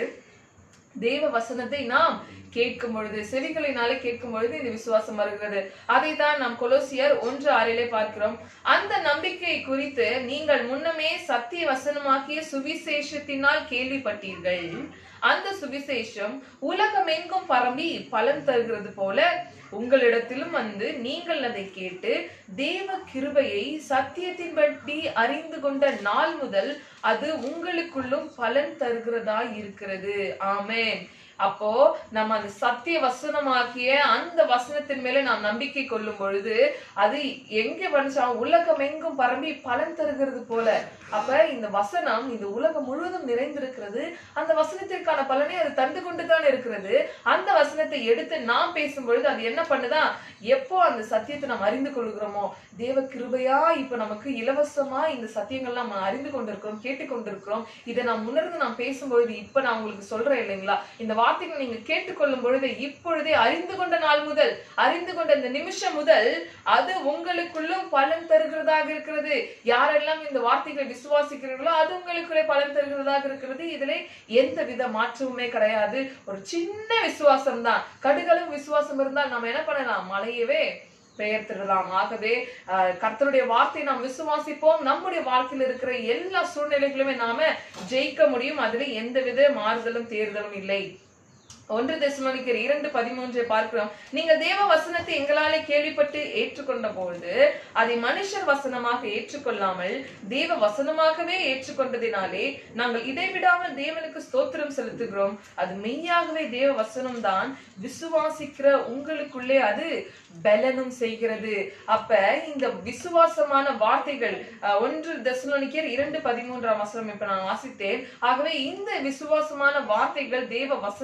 தேவ வசனத்தை நாம் கேட்கும் பொழுது செவிகளினாலே கேட்கும் பொழுது இந்த விசுவாசம் வருகிறது அதை தான் நாம் கொலோசியர் ஒன்று ஆறிலே பார்க்கிறோம் அந்த நம்பிக்கை குறித்து நீங்கள் முன்னமே சத்திய வசனமாக்கிய சுவிசேஷத்தினால் கேள்விப்பட்டீர்கள் அந்த சுவிசேஷம் உலகமெங்கும் பரம்பி பலன் தருகிறது போல உங்களிடத்திலும் வந்து நீங்கள் அதை கேட்டு தேவ கிருபையை சத்தியத்தின்படி அறிந்து கொண்ட நாள் முதல் அது உங்களுக்குள்ளும் பலன் தருகிறதா இருக்கிறது ஆமென் அப்போ நம்ம அந்த சத்திய வசனமாக்கிய அந்த வசனத்தின் மேல நாம் நம்பிக்கை கொள்ளும் பொழுது அது எங்க வந்துச்சா உலகம் எங்கும் பரம்பி பலன் தருகிறது போல அப்ப இந்த வசனம் இந்த உலகம் முழுவதும் நிறைந்திருக்கிறது அந்த வசனத்திற்கான பலனை அது தந்து கொண்டு தான் இருக்கிறது அந்த வசனத்தை எடுத்து நாம் பேசும் பொழுது அது என்ன பண்ணுதா எப்போ அந்த சத்தியத்தை நாம் அறிந்து கொள்கிறோமோ தேவ கிருபையா இப்ப நமக்கு இலவசமா இந்த சத்தியங்கள்லாம் நம்ம அறிந்து கொண்டிருக்கிறோம் கேட்டுக்கொண்டிருக்கிறோம் இதை நாம் உணர்ந்து நாம் பேசும்பொழுது இப்ப நான் உங்களுக்கு சொல்றேன் இல்லைங்களா இந்த வார்த்தைகளை நீங்க கேட்டுக்கொள்ளும் பொழுது இப்பொழுதே அறிந்து கொண்ட நாள் முதல் அறிந்து கொண்ட இந்த நிமிஷம் முதல் அது உங்களுக்குள்ளும் பலன் தருகிறதாக இருக்கிறது யாரெல்லாம் இந்த வார்த்தைகளை விசுவாசிக்கிறீர்களோ அது உங்களுக்குள்ளே பலன் தருகிறதாக இருக்கிறது இதுல எந்த வித மாற்றமுமே கிடையாது ஒரு சின்ன விசுவாசம் தான் கடுகளும் விசுவாசம் இருந்தால் நம்ம என்ன பண்ணலாம் மலையவே பெயர்த்திடலாம் ஆகவே ஆஹ், கர்த்தருடைய வார்த்தையை நாம் விசுவாசிப்போம் நம்முடைய வாழ்க்கையில் இருக்கிற எல்லா சூழ்நிலைகளுமே நாம ஜெயிக்க முடியும் அதுல எந்தவித மாறுதலும் தேர்தலும் இல்லை ஒன்று தெசலோனிக்கர் இரண்டு பதிமூன்றை பார்க்கிறோம் நீங்கள் தேவ வசனத்தை எங்களாலே கேள்விப்பட்டு ஏற்றுக்கொண்ட பொழுது அதை மனுஷர் வசனமாக ஏற்றுக்கொள்ளாமல் தேவ வசனமாகவே ஏற்றுக்கொண்டதினாலே நாங்கள் இடைவிடாமல் தேவனுக்கு ஸ்தோத்திரம் செலுத்துகிறோம் அது மெய்யாகவே தேவ வசனம் தான் விசுவாசிக்கிற உங்களுக்குள்ளே அது பலனும் செய்கிறது அப்ப இந்த விசுவாசமான வார்த்தைகள் அஹ், ஒன்று தெசலோனிக்கர் இரண்டு பதிமூன்றாம் வசனம் இப்ப நான் வாசித்தேன் ஆகவே இந்த விசுவாசமான வார்த்தைகள் தேவ வசனம் தான்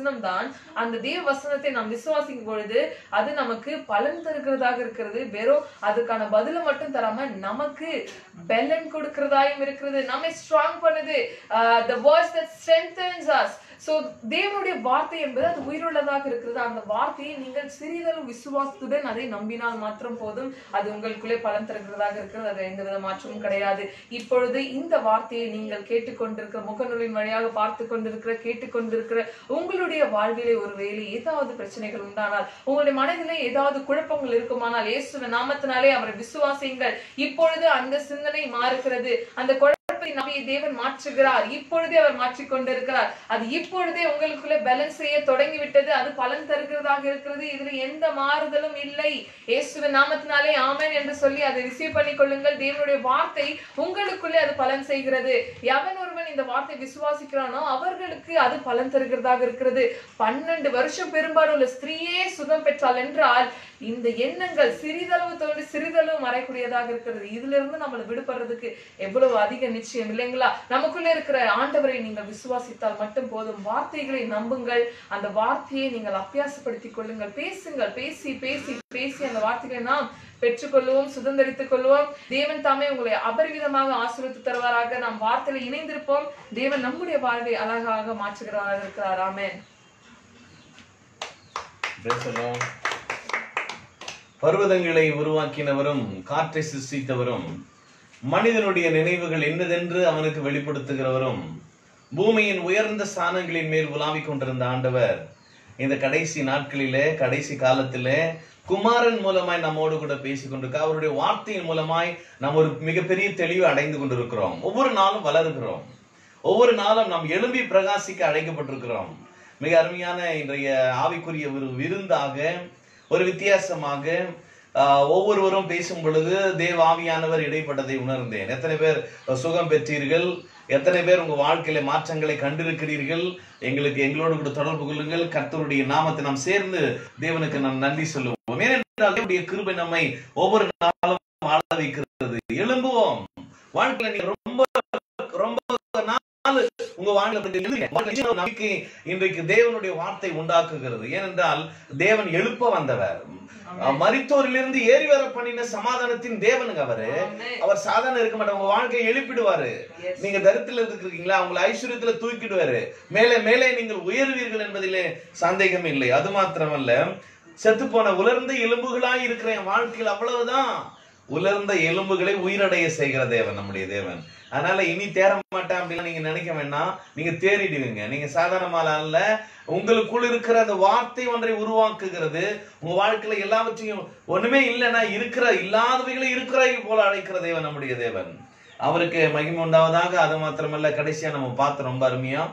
அந்த தேவ வசனத்தை நாம் விசுவாசிக்கும் பொழுது அது நமக்கு பலன் தருகிறதாக இருக்கிறது வெறும் அதுக்கான பதில மட்டும் தராம நமக்கு பெலன் கொடுக்கிறதாயும் இருக்கிறது நம்மை ஸ்ட்ராங் பண்ணுது the voice that strengthens us so தேவனுடைய வார்த்தை என்பது அது உயிருள்ளதாக இருக்கிறது அந்த வார்த்தையை நீங்கள் சிறிதளவு விசுவாசத்துடன் அதை நம்பினால் மாத்திரம் போதும் அது உங்களுக்குள்ளே பலன் தருகிறதாக இருக்கிறது அது எந்த வித மாற்றமும் கிடையாது இப்பொழுது இந்த வார்த்தையை நீங்கள் கேட்டுக்கொண்டிருக்கிற முகநூலின் வழியாக பார்த்து கொண்டிருக்கிற கேட்டுக்கொண்டிருக்கிற உங்களுடைய வாழ்விலே ஒருவேளை ஏதாவது பிரச்சனைகள் உண்டானால் உங்களுடைய மனதிலே ஏதாவது குழப்பங்கள் இருக்குமானால் இயேசுவின் நாமத்தினாலே அவரை விசுவாசியுங்கள் இப்பொழுது அந்த சிந்தனை மாறுகிறது அந்த குழப்பத்தை நம்பியை தேவன் மாற்றுகிறார் இப்பொழுதே அவர் மாற்றிக் கொண்டிருக்கிறார் அது இப்பொழுதே உங்களுக்குள்ள பேலன்ஸ் செய்ய தொடங்கி விட்டது அது பலன் தருகிறதாக இருக்கிறது இதுல எந்த மாறுதலும் இல்லை இயேசுவின் நாமத்தினாலே ஆமென் என்று சொல்லி அதை ரிசீவ் பண்ணி கொள்ளுங்கள் தேவனுடைய வார்த்தை உங்களுக்குள்ளே அது பலன் செய்கிறது எவன் ஒருவன் இந்த வார்த்தை விசுவாசிக்கிறானோ அவர்களுக்கு அது பலன் தருகிறதாக இருக்கிறது பன்னெண்டு வருஷம் பெரும்பாலும் உள்ள ஸ்திரீயே சுகம் பெற்றாள் என்றால் இந்த எண்ணங்கள் சிறிதளவு தோன்றி சிறிதளவு மறைக்கூடியதாக இருக்கிறது இதுல இருந்து நம்மளை விடுபடுறதுக்கு எவ்வளவு அதிக நிச்சயம் இல்லைங்களா நமக்குள்ள இருக்கிற ஆண்டவரை நீங்கள் விசுவாசித்தால் மட்டும் போதும் வார்த்தைகளை நம்புங்கள் அந்த வார்த்தையை நீங்கள் அபியாசப்படுத்திக் கொள்ளுங்கள் பேசுங்கள் பேசி பேசி பேசி அந்த வார்த்தைகளை நாம் பெற்றுக்கொள்வோம் சுதந்திரித்துக் கொள்வோம் தேவன் தாமே உங்களை அபரிவிதமாக ஆசீர்வதித்து தருவாராக நாம் வார்த்தையில இணைந்திருப்போம் தேவன் நம்முடைய வாழ்வை அழகாக மாற்றுகிறவராக இருக்கிறார் ஆமென் Praise the Lord. பர்வதங்களை உருவாக்கினவரும் காற்றை சிருஷ்டித்தவரும் மனிதனுடைய நினைவுகள் என்னதென்று அவனுக்கு வெளிப்படுத்துகிறவரும் பூமியின் உயர்ந்த ஸ்தானங்களின் மேல் உலாவிக் கொண்டிருந்த ஆண்டவர் இந்த கடைசி நாட்களிலே கடைசி காலத்திலே குமாரன் மூலமாய் நம்மோடு கூட பேசிக் கொண்டிருக்க அவருடைய வார்த்தையின் மூலமாய் நாம் ஒரு மிகப்பெரிய தெளிவு அடைந்து கொண்டிருக்கிறோம் ஒவ்வொரு நாளும் வளருகிறோம் ஒவ்வொரு நாளும் நாம் எழும்பி பிரகாசிக்க அழைக்கப்பட்டிருக்கிறோம் மிக அருமையான இன்றைய ஆவிக்குரிய ஒரு விருந்தாக ஒரு வித்தியாசமாக ஆஹ், ஒவ்வொருவரும் பேசும் பொழுது தேவ ஆவியானவர் இடைப்பட்டதை உணர்ந்தேன் எத்தனை பேர் சுகம் பெற்றீர்கள் எத்தனை பேர் உங்க வாழ்க்கையில மாற்றங்களை கண்டிருக்கிறீர்கள் எங்களுக்கு எங்களோடு கூட தொடர்பு கொள்ளுங்கள் கர்த்தருடைய நாமத்தை நாம் சேர்ந்து தேவனுக்கு நாம் நன்றி சொல்லுவோம் ஏனென்றால் தேவனுடைய கிருபை நம்மை ஒவ்வொரு நாளும் வாழ வைக்கிறது எழும்புவோம் வாழ்க்கையில நீங்க ரொம்ப ரொம்ப நாள் உங்க வாழ்க்கையில நம்பிக்கை இன்றைக்கு தேவனுடைய வார்த்தை உண்டாக்குகிறது ஏனென்றால் தேவன் எழுப்ப வந்தவர் மரித்தோரிலிருந்து ஏறி வர பண்ணின சமாதானத்தின் தேவனுங்க அவரு ஆமென். அவர் சாதாரண இருக்க மாட்டார் உங்க வாழ்க்கையை எழுப்பிடுவாரு Yes. நீங்க தரித்தில இருக்கீங்களா உங்களை ஐஸ்வர்யத்துல தூக்கிடுவாரு மேலே மேலே நீங்கள் உயர்வீர்கள் என்பதிலே சந்தேகம் இல்லை அது மாத்திரமல்ல செத்து போன உலர்ந்த எலும்புகளாய் இருக்கிற என் வாழ்க்கையில் அவ்வளவுதான் உலர்ந்த எலும்புகளை உயிரடைய செய்கிற தேவன் நம்முடைய தேவன் அதனால இனி தேற மாட்டேன் அப்படின்னு நீங்க நினைக்க வேண்டாம் நீங்க தேறிடுவீங்க நீங்க சாதாரணமால அல்ல உங்களுக்குள் இருக்கிற அந்த வார்த்தை ஒன்றை உருவாக்குகிறது உங்க வாழ்க்கையில எல்லாவற்றையும் ஒண்ணுமே இல்லைன்னா இருக்கிற இல்லாதவைகளை இருக்கிற போல அழைக்கிற தேவன் நம்முடைய தேவன் அவருக்கு மகிமை உண்டாவதாக அது மாத்திரமல்ல கடைசியா நம்ம பார்த்து ரொம்ப அருமையா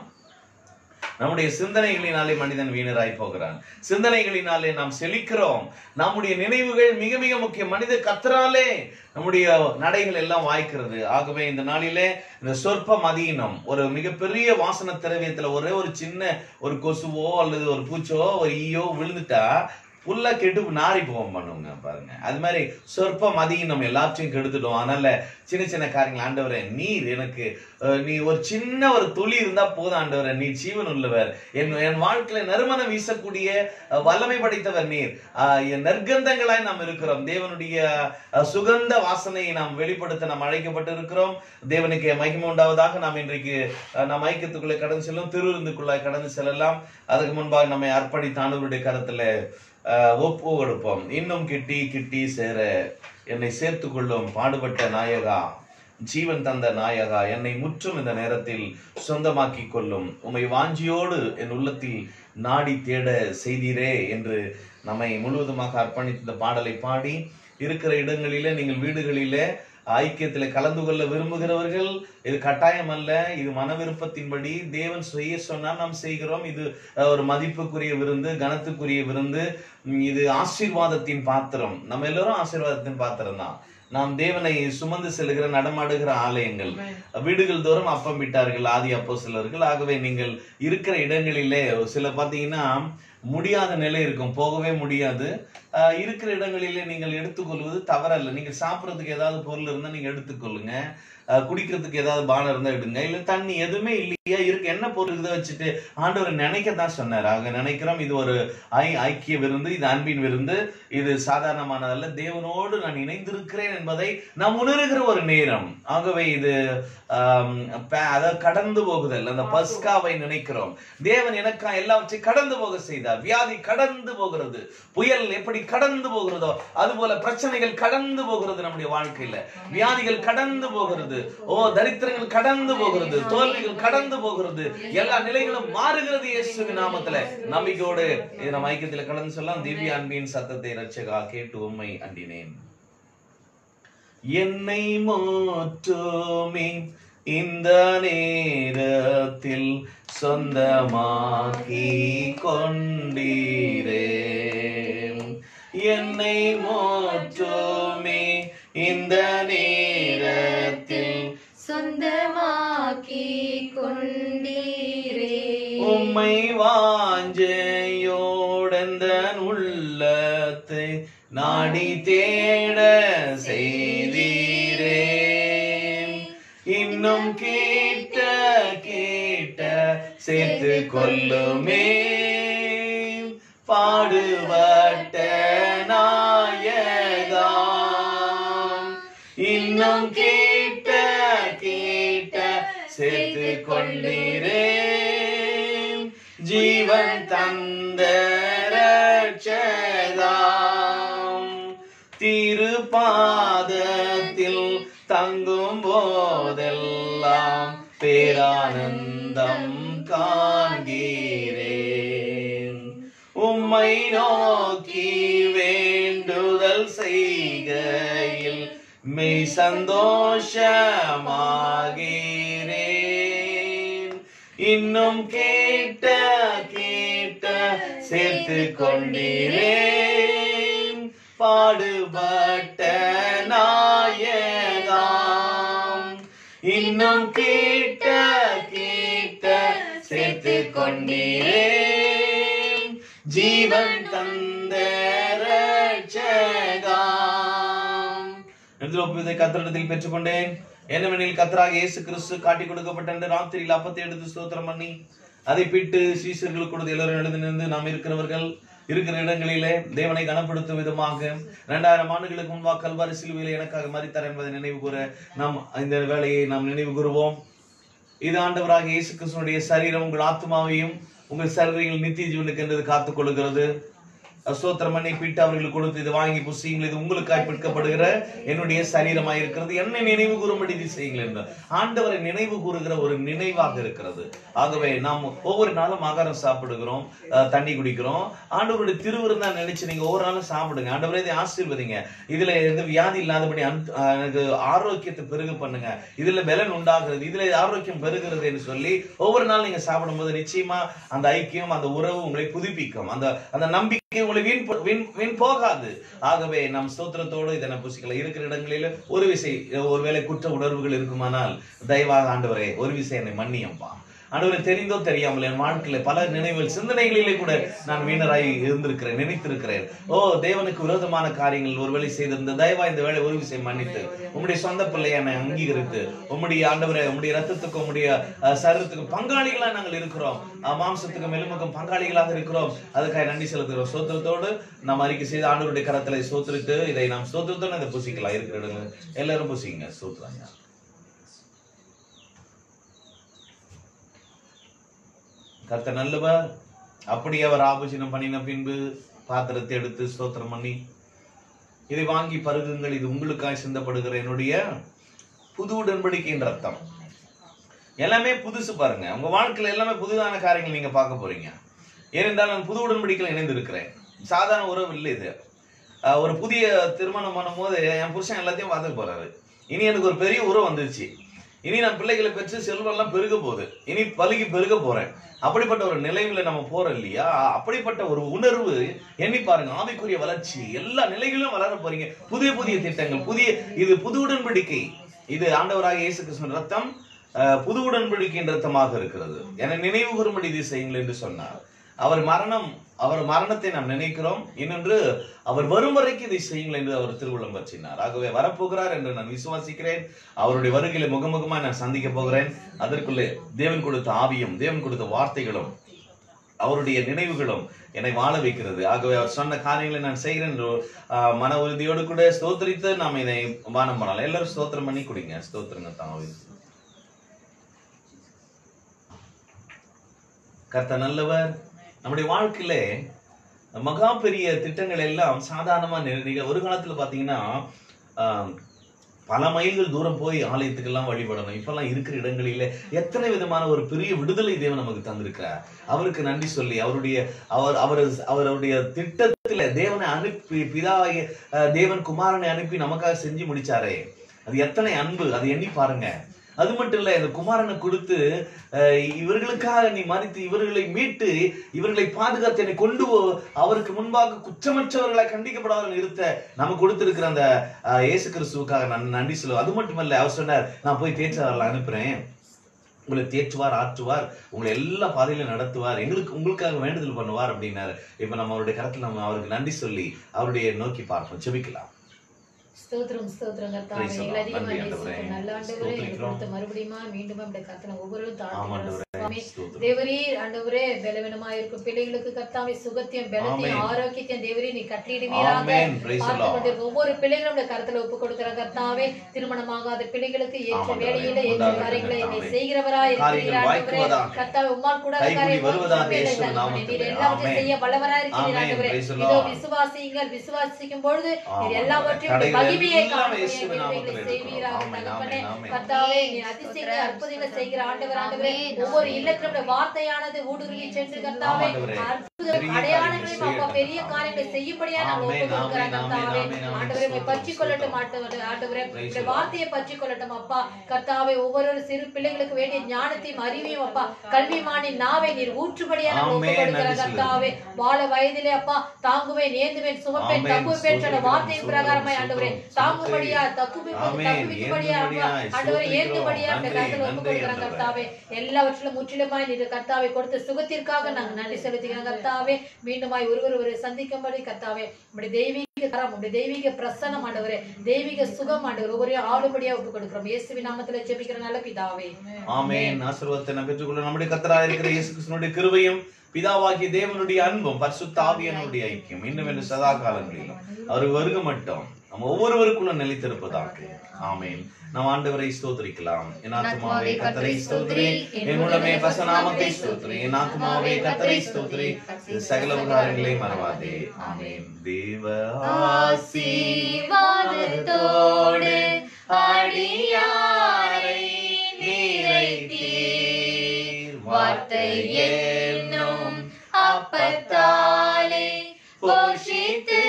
நம்முடைய சிந்தனைகளினாலே மனிதன் வீணராய் போகிறான் சிந்தனைகளினாலே நாம் செழிக்கிறோம் நம்முடைய நினைவுகள் மிக மிக முக்கியம் மனித கத்தராலே நம்முடைய நடைகள் எல்லாம் வாய்க்கிறது ஆகவே இந்த நாளிலே இந்த சொற்ப மதியினம் ஒரு மிகப்பெரிய வாசன திரவியத்துல ஒரே ஒரு சின்ன ஒரு கொசுவோ அல்லது ஒரு பூச்சோ ஒரு ஈயோ விழுந்துட்டா புல்லா கெட்டு நாரி போவோம் பண்ணுங்க பாருங்க அது மாதிரி சொற்ப மதியினம் எல்லாத்தையும் கெடுத்துட்டோம் அதனால சின்ன சின்ன காரியங்கள் ஆண்டவரே நீர் எனக்கு அஹ், நீ ஒரு சின்ன ஒரு துளி இருந்தா போதும் ஆண்டவரே நீ ஜீவன் உள்ளவர் என் என் வாழ்க்கையில நறுமணம் வீசக்கூடிய அஹ், வல்லமை படைத்தவர் நீர் அஹ், என் நற்கந்தங்களாய் நாம் இருக்கிறோம் தேவனுடைய அஹ், சுகந்த வாசனையை நாம் வெளிப்படுத்த நாம் அழைக்கப்பட்டு இருக்கிறோம் தேவனுக்கு மகிமை உண்டாவதாக நாம் இன்றைக்கு அஹ், நாம் ஐக்கியத்துக்குள்ளே கடந்து செல்லும் திருவிருந்துக்குள்ளாய் கடந்து செல்லலாம் அதுக்கு முன்பாக நம்மை அர்ப்பணித்த ஆண்டவருடைய கரத்துல அஹ், ஒப்பு கொடுப்போம் இன்னும் கிட்டி கிட்டி சேர என்னை சேர்த்துக் கொள்ளும் பாடுபட்ட நாயகா ஜீவன் தந்த நாயகா என்னை முற்றும் இந்த நேரத்தில் சொந்தமாக்கி கொள்ளும் உம்மை வாஞ்சியோடு என் உள்ளத்தில் நாடி தேட செய்தீரே என்று நம்மை முழுவதுமாக அர்ப்பணித்த இந்த பாடலை பாடி இருக்கிற இடங்களிலே நீங்கள் வீடுகளிலே ஐக்கியத்துல கலந்து கொள்ள விரும்புகிறவர்கள் இது கட்டாயம் அல்ல இது மன விருப்பத்தின்படி தேவன் செய்ய சொன்னால் நாம் செய்கிறோம் இது அஹ், ஒரு மதிப்புக்குரிய விருந்து கனத்துக்குரிய விருந்து உம், இது ஆசீர்வாதத்தின் பாத்திரம் நம்ம எல்லோரும் ஆசீர்வாதத்தின் பாத்திரம் தான் நாம் தேவனை சுமந்து செல்கிற நடமாடுகிற ஆலயங்கள் வீடுகள் தோறும் அப்பம் விட்டார்கள் ஆதி அப்போ ஆகவே நீங்கள் இருக்கிற இடங்களிலே சில பார்த்தீங்கன்னா முடியாத நிலை இருக்கும் போகவே முடியாது ஆஹ் இருக்கிற இடங்களிலே நீங்கள் எடுத்துக்கொள்வது தவறல்ல நீங்க சாப்பிட்றதுக்கு ஏதாவது பொருள் இருந்தா நீங்க எடுத்துக்கொள்ளுங்க ஆஹ் குடிக்கிறதுக்கு ஏதாவது பானம் இருந்தா எடுங்க இல்ல தண்ணி எதுவுமே இல்லையா இருக்கு என்ன பொருள் இதை வச்சுட்டு ஆண்டவர் நினைக்க தான் சொன்னார் ஆக நினைக்கிறோம் இது ஒரு ஐ ஐக்கிய விருந்து இது அன்பின் விருந்து இது சாதாரணமானதல்ல தேவனோடு நான் இணைந்திருக்கிறேன் என்பதை நாம் உணர்கிற ஒரு நேரம் ஆகவே இது ஆம், ப- அதாவது கடந்து போகுதல் அந்த பஸ்காவை நினைக்கிறோம் தேவன் எனக்கா எல்லாவற்றையும் கடந்து போக செய்தார் வியாதி கடந்து போகிறது புயல் எப்படி கடந்து போகிறதோ அதுபோல பிரச்சனைகள் கடந்து போகிறது நம்முடைய வாழ்க்கையில வியாதிகள் கடந்து போகிறது ஓ தரித்திரங்கள் கடந்து போகிறது தோல்விகள் கடந்து போகிறது எல்லா நிலைகளும் மாறுகிறது இயேசுவின் நாமத்துல நம்பிக்கையோடு இது நம்ம ஐக்கியத்துல கடந்து சொல்லலாம் திவ்ய அன்பின் சத்தத்தை ரட்சகா கேட்டு உம்மை அண்டினேன் என்னை மாற்றுமே இந்த நேரத்தில் சொந்தமாக்கி கொண்டீரே என்னை மாற்றுமே இந்த நேரத்தில் சொந்தமாக்கி கொண்டீரே உம்மை வாஞ்சையோடந்த உள்ளத்தை நாடி தேட செய்தீரே இன்னும் கேட்ட கேட்ட சேர்த்து கொள்ளுமே பாடுபட்ட நாயகா இன்னும் கேட்ட கேட்ட சேர்த்து கொண்டீரே ஜீவன் தந்த ரட்சகாம் திருப்பாதத்தில் தங்கும் போதெல்லாம் பேரானந்தம் காண்கிறேன் உம்மை நோக்கி வேண்டுதல் செய்கையில் மெய் சந்தோஷமாகிறேன் இன்னும் கேட்ட கேட்ட சேர்த்து கொண்டீரேன் பாடுபட்ட நாயகாம் இன்னும் கேட்ட கேட்ட சேர்த்து கொண்டீரேன் ஜீவன் தந்த ரட்சகாம் என்று ஒப்புவதை கத்திரிடத்தில் பெற்றுக்கொண்டேன் என்னவெனில் கத்தராக இயேசு கிறிஸ்து காட்டி கொடுக்கப்பட்ட ராத்திரியில் அப்பத்தை எடுத்து ஸ்தோத்திரம் பண்ணி அதை பிட்டு சீசர்களுக்கு கொடுத்து எல்லாரும் எழுந்து நின்று நாம் இருக்கிறவர்கள் இருக்கிற இடங்களிலே தேவனை கனப்படுத்தும் விதமாக இரண்டாயிரம் ஆண்டுகளுக்கு முன்பாக கல்வாரி சிலுவையில் எனக்காக மறித்தார் என்பதை நினைவு கூற நாம் இந்த வேலையை நாம் நினைவு கூறுவோம் இது ஆண்டவராக இயேசு கிறிஸ்துனுடைய சரீரம் உங்கள் ஆத்மாவையும் உங்கள் சரீரங்கள் நித்திய ஜீவனுக்கு என்றது காத்துக் கொள்கிறது ஸ்தோத்திரம் பண்ணி பிட்டு அவர்களுக்கு கொடுத்து இது வாங்கி புசியுங்கள் இது உங்களுக்காய் பிற்கப்படுகிற என்னுடைய சரீரமாய் இருக்கிறது என்னை நினைவு கூறும்படி இது செய்யுங்கள் என்று ஆண்டவரை நினைவு கூறுகிற ஒரு நினைவாக இருக்கிறது ஆகவே நாம் ஒவ்வொரு நாளும் ஆகாரம் சாப்பிடுகிறோம் அஹ், தண்ணி குடிக்கிறோம் ஆண்டவருடைய திருவிருந்தா நினைச்சு நீங்க ஒவ்வொரு நாளும் சாப்பிடுங்க ஆண்டவரே இதை ஆசீர்வதிங்க இதுல எந்த வியாதி இல்லாதபடி அன்- அஹ், எனக்கு ஆரோக்கியத்தை பெருக பண்ணுங்க இதுல பலன் உண்டாகிறது இதுல ஆரோக்கியம் பெருகிறது என்று சொல்லி ஒவ்வொரு நாள் நீங்க சாப்பிடும்போது நிச்சயமா அந்த ஐக்கியம் அந்த உறவு உங்களை புதுப்பிக்கும் அந்த அந்த நம்பிக்கை உங்களை வீண் போ- வீண் வீண் போகாது ஆகவே நம் ஸ்தோத்திரத்தோடு இதனை புசிக்கலாம் இருக்கிற இடங்களில ஒரு விசை ஒருவேளை குற்ற உணர்வுகள் இருக்குமானால் தயவாக ஆண்டவரே ஒரு விசை என்னை மன்னியம்பா ஆண்டவரை தெரிந்தோ தெரியாமல் என் வாழ்க்கையில பல நினைவுகள் சிந்தனைகளிலே கூட நான் வீணராய் இருந்திருக்கிறேன் நினைத்திருக்கிறேன் ஓ தேவனுக்கு விரோதமான காரியங்கள் ஒருவேளை செய்திருந்த தயவா இந்த வேலை ஒரு விஷயம் மன்னித்து உம்முடைய சொந்த பிள்ளையை என்னை அங்கீகரித்து உம்முடைய ஆண்டவரை உம்முடைய ரத்தத்துக்கும் உம்முடைய அஹ், சரீரத்துக்கும் பங்காளிகளா நாங்கள் இருக்கிறோம் அஹ், மாம்சத்துக்கும் எலும்புக்கும் பங்காளிகளாக இருக்கிறோம் அதுக்காக நன்றி செலுத்துகிறோம் சோத்திரத்தோடு நாம் அறிக்கை செய்த ஆண்டவருடைய கரத்துல சோத்திரித்து இதை நாம் சோத்திரத்தோடு இதை புசிக்கலாம் இருக்கிற இடங்கள் எல்லாரும் புசிங்க சோத்துறாங்க கர்த்தர் நல்லவர் அப்படி அவர் ஆபோஜனம் பண்ணின பின்பு பாத்திரத்தை எடுத்து ஸ்தோத்திரம் பண்ணி இதை வாங்கி பருகுங்கள் இது உங்களுக்காய் சிந்தப்படுகிற என்னுடைய புது உடன்படிக்கையின் ரத்தம் எல்லாமே புதுசு பாருங்க உங்க வாழ்க்கையில எல்லாமே புதுதான காரியங்கள் நீங்க பார்க்க போறீங்க ஏனென்றால் நான் புது உடன்படிக்கையில் இணைந்து இருக்கிறேன் சாதாரண உறவு இல்லை இது ஆஹ் ஒரு புதிய திருமணம் பண்ணும்போது என் புருஷன் எல்லாத்தையும் பார்த்துட்டு போறாரு இனி எனக்கு ஒரு பெரிய உறவு வந்துருச்சு இனி நான் பிள்ளைகளை பெற்று செல்வம் எல்லாம் பெருக போகுது இனி பழுகி பெருக போறேன் அப்படிப்பட்ட ஒரு நிலையில நம்ம போறோம் இல்லையா அப்படிப்பட்ட ஒரு உணர்வு எண்ணி பாருங்க ஆவிக்குரிய வளர்ச்சி எல்லா நிலைகளிலும் வளர போறீங்க புதிய புதிய திட்டங்கள் புதிய இது புது உடன்படிக்கை இது ஆண்டவராக இயேசு கிருஷ்ணன் ரத்தம் அஹ், புது உடன்படிக்கையின் ரத்தமாக இருக்கிறது என நினைவு கூறும்படி இது செய்யுங்கள் என்று சொன்னார் அவர் மரணம் அவர் மரணத்தை நாம் நினைக்கிறோம் இன்னொன்று அவர் வரும் வரைக்கும் இதை செய்யுங்கள் என்று அவர் திருவுள்ளம் பற்றினார் ஆகவே வரப்போகிறார் என்று நான் விசுவாசிக்கிறேன் அவருடைய வருகையில முகமுகமா நான் சந்திக்க போகிறேன் அதற்குள்ளே தேவன் கொடுத்த ஆவியும் தேவன் கொடுத்த வார்த்தைகளும் அவருடைய நினைவுகளும் என்னை வாழ வைக்கிறது ஆகவே அவர் சொன்ன காரியங்களை நான் செய்கிறேன் என்று ஆஹ், மன உறுதியோடு கூட ஸ்தோத்திரித்து நாம் இதை வானம் பண்ணலாம் எல்லாரும் ஸ்தோத்திரம் பண்ணி குடிங்க ஸ்தோத்திரங்க தாவி கர்த்த நல்லவர் நம்முடைய வாழ்க்கையில மகா பெரிய திட்டங்கள் எல்லாம் சாதாரணமா நி- நீங்க ஒரு காலத்துல பாத்தீங்கன்னா ஆஹ், பல மைல்கள் தூரம் போய் ஆலயத்துக்கெல்லாம் வழிபடணும் இப்பெல்லாம் இருக்கிற இடங்களில எத்தனை விதமான ஒரு பெரிய விடுதலை தேவன் நமக்கு தந்திருக்கிறார் அவருக்கு நன்றி சொல்லி அவருடைய அவர் அவர் அவருடைய திட்டத்துல தேவனை அனுப்பி பிதாவை அஹ், தேவன் குமாரனை அனுப்பி நமக்காக செஞ்சு முடிச்சாரே அது எத்தனை அன்பு அது எண்ணி பாருங்க அது மட்டும் இல்ல இந்த குமாரனை கொடுத்து அஹ், இவர்களுக்காக நீ மறித்து இவர்களை மீட்டு இவர்களை பாதுகாத்து என்னை கொண்டு போ- அவருக்கு முன்பாக குற்றமற்றவர்களை கண்டிக்கப்படாத நிறுத்த நமக்கு கொடுத்திருக்கிற அந்த அஹ், இயேசு கிறிஸ்துவுக்காக நான் நன்றி சொல்லுவேன் அது மட்டும் இல்ல அவர் சொன்னார் நான் போய் தேற்றவர்களை அனுப்புறேன் உங்களை தேற்றுவார் ஆற்றுவார் உங்களை எல்லா பாதையிலும் நடத்துவார் எங்களுக்கு உங்களுக்காக வேண்டுதல் பண்ணுவார் அப்படின்னாரு இப்ப நம்ம அவருடைய கரத்துல நம்ம அவருக்கு நன்றி சொல்லி அவருடைய நோக்கி பார்ப்போம் ஜெபிக்கலாம் ஸ்தோத்திரம் ஸ்தோத்திரம் கர்த்தாவே Praise the எங்களை Lord. அதிகமா நன்றி ஆண்டவரே. நேசிக்கும் நல்ல ஆண்டவரே எங்களுக்கு ஸ்தோத்திரிக்கிறோம். கொடுத்த மறுபடியும் மீண்டும் நம்முடைய கர்த்தனை ஒவ்வொரு ஆமாண்டவரே தாழ்த்தி ஸ்தோத்திரம். தேவரீர் ஆண்டவரே பலவீனமா இருக்கும் பிள்ளைகளுக்கு கர்த்தாவே சுகத்தையும் பலத்தையும் ஆமென். ஆரோக்கியத்தையும் தேவரீர் நீ கட்டளிடுவீராக ஆமென் Praise the பார்த்து Lord. கொண்டிருக்கும் ஒவ்வொரு பிள்ளைகளும் உடைய கருத்துல ஒப்பு கொடுக்கிற கர்த்தாவே திருமணமாகாத பிள்ளைகளுக்கு ஏற்ற ஆமாண்டவரே. வேலையில ஏற்ற உண்டாகட்டும் காரியங்களை நீ கர்த்தாவே. செய்கிறவரா காரியங்கள் இருக்கிறீர் ஆண்டவரே வாய்க்குவதாக. கர்த்தாவே உம்மால் கூட கைகூடி காரியம் வருவதாக ஒன்றுமே இல்லை இயேசுவின் தகப்பனே. நாமத்திலே. நீர் எல்லாவற்றையும் ஆமென். செய்ய வல்லவரா இருக்கிறீர் ஆமென். ஆண்டவரே Praise the இதோ Lord. விசுவாசியுங்கள் விசுவாசிக்கும் பொழுது நீர் ஆமாண்டவரே. எல்லாவற்றையும் தடைகள் மகிமையை எல்லாம் காணக்கூடிய இயேசுவின் கிருபைகளை நாமத்திலே செய்வீராக இருக்கிறோம். ஆமென், தகப்பனே. ஆமென், ஆமென். கர்த்தாவே நீ அதிசயங்களை அற்புதங்களை செய்கிற ஆண்டவர் ஆண்டவரே ஒவ்வொரு இல்லத்திலும் வார்த்தையானது ஊடுருவி சென்று கர்த்தாவே ஆமாண்டவரே. அற்புத பெரிய அடையாளங்களையும் காரியங்களை அப்பா பெரிய செய்யட்டும். காரியங்களை செய்யும்படியா நாங்கள் ஆமென், ஒப்பு கொடுக்கிறோம் ஆமென், கர்த்தாவே ஆமென், ஆமென். ஆண்டவரே உம்மை ஸ்தோத்திரம், பற்றி கொள்ளட்டும் ஸ்தோத்திரம். ஆண்டவரே ஆண்டவரே Praise இந்த the Lord. வார்த்தையை பற்றி கொள்ளட்டும் அப்பா கர்த்தாவே ஒவ்வொரு சிறு பிள்ளைகளுக்கு வேண்டிய ஞானத்தையும் அறிவையும் அப்பா கல்விமானின் நாவை நீர் ஊற்றுபடியா நாங்கள் ஒப்பு ஆமென், கொடுக்கிறோம் நன்றி கர்த்தாவே வாழ வயதிலே அப்பா தாங்குவேன் ஏந்துவேன் சுமப்பேன் ஆமென், தப்புவேன் சொன்ன ஸ்தோத்திரம், வார்த்தையின் ஸ்தோத்திரம், பிரகாரமாய் ஆண்டவரே ஸ்தோத்திரம். தாங்கும்படியா தக்குவி ஆமென், தக்குவிக்கும்படியா ஏந்தும்படியாய், ஆண்டவரே ஸ்தோத்திரிக்கிறோம். ஏந்தும்படியா அந்த நன்றி, கருத்துல ஒப்பு நன்றி, கொடுக்கிறோம் ஆண்டவரே. கர்த்தாவே எல்லாவற்றிலும் முற்றிலுமாய் நீர் கர்த்தாவை கொடுத்த சுகத்திற்காக நாங்கள் நன்றி செலுத்துகிறோம் கர்த்தாவே மீண்டுமாய் ஒருவர் ஒரு சந்திக்கும்படி கர்த்தாவே உடைய தெய்வீக கரம் உடைய தெய்வீக பிரசன்னம் ஆண்டவரே தெய்வீக சுகம் ஆண்டவர் ஒவ்வொரு ஆளுபடியா ஒப்பு கொடுக்கிறோம் இயேசுவின் நாமத்துல ஜெபிக்கிற நல்ல பிதாவே ஆமென் ஆசீர்வாதத்தை நாம் பெற்றுக்கொள்ள நம்முடைய கத்தராக இருக்கிற இயேசு கிறிஸ்துனுடைய கிருபையும் பிதாவாகிய தேவனுடைய அன்பும் பரிசுத்த ஆவியானுடைய ஐக்கியம் இன்னும் என்று சதா காலங்களிலும் அவர் வருக மட்டும் நம்ம ஒவ்வொருவருக்குள்ள நிலைத்திருப்பதாக ஆமென் நாம் ஆண்டவரை ஸ்தோத்திரிக்கலாம் என் ஆத்மாவே கத்தரை ஸ்தோத்திரி என் உள்ளமே பசநாமத்தை ஸ்தோத்திரி என் ஆத்மாவே கத்தரை ஸ்தோத்திரி சகல உபகாரங்களை மறவாதே ஆமென் தேவ ஆசி ஆசீர்வாதத்தோடு அடியாரை நிறைத்தீர் வார்த்தை என்னும் அப்பத்தாலே போஷித்து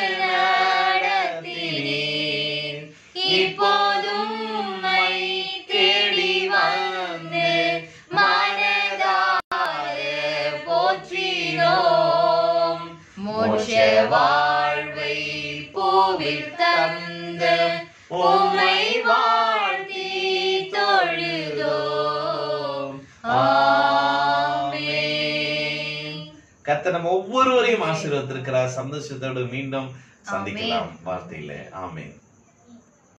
நடத்தினீர் இப்போதும் உம்மை தேடி வந்து மனதார போற்றினோம் மோட்ச வாழ்வை பூவில் தந்த உம்மை வாழ்த்தி தொழுதோம் ஆமென் கர்த்தர் நம்ம ஒவ்வொருவரையும் ஆசீர்வதித்திருக்கிறார் சந்தோஷத்தோடு மீண்டும் சந்திக்கலாம் வார்த்தையில ஆமென்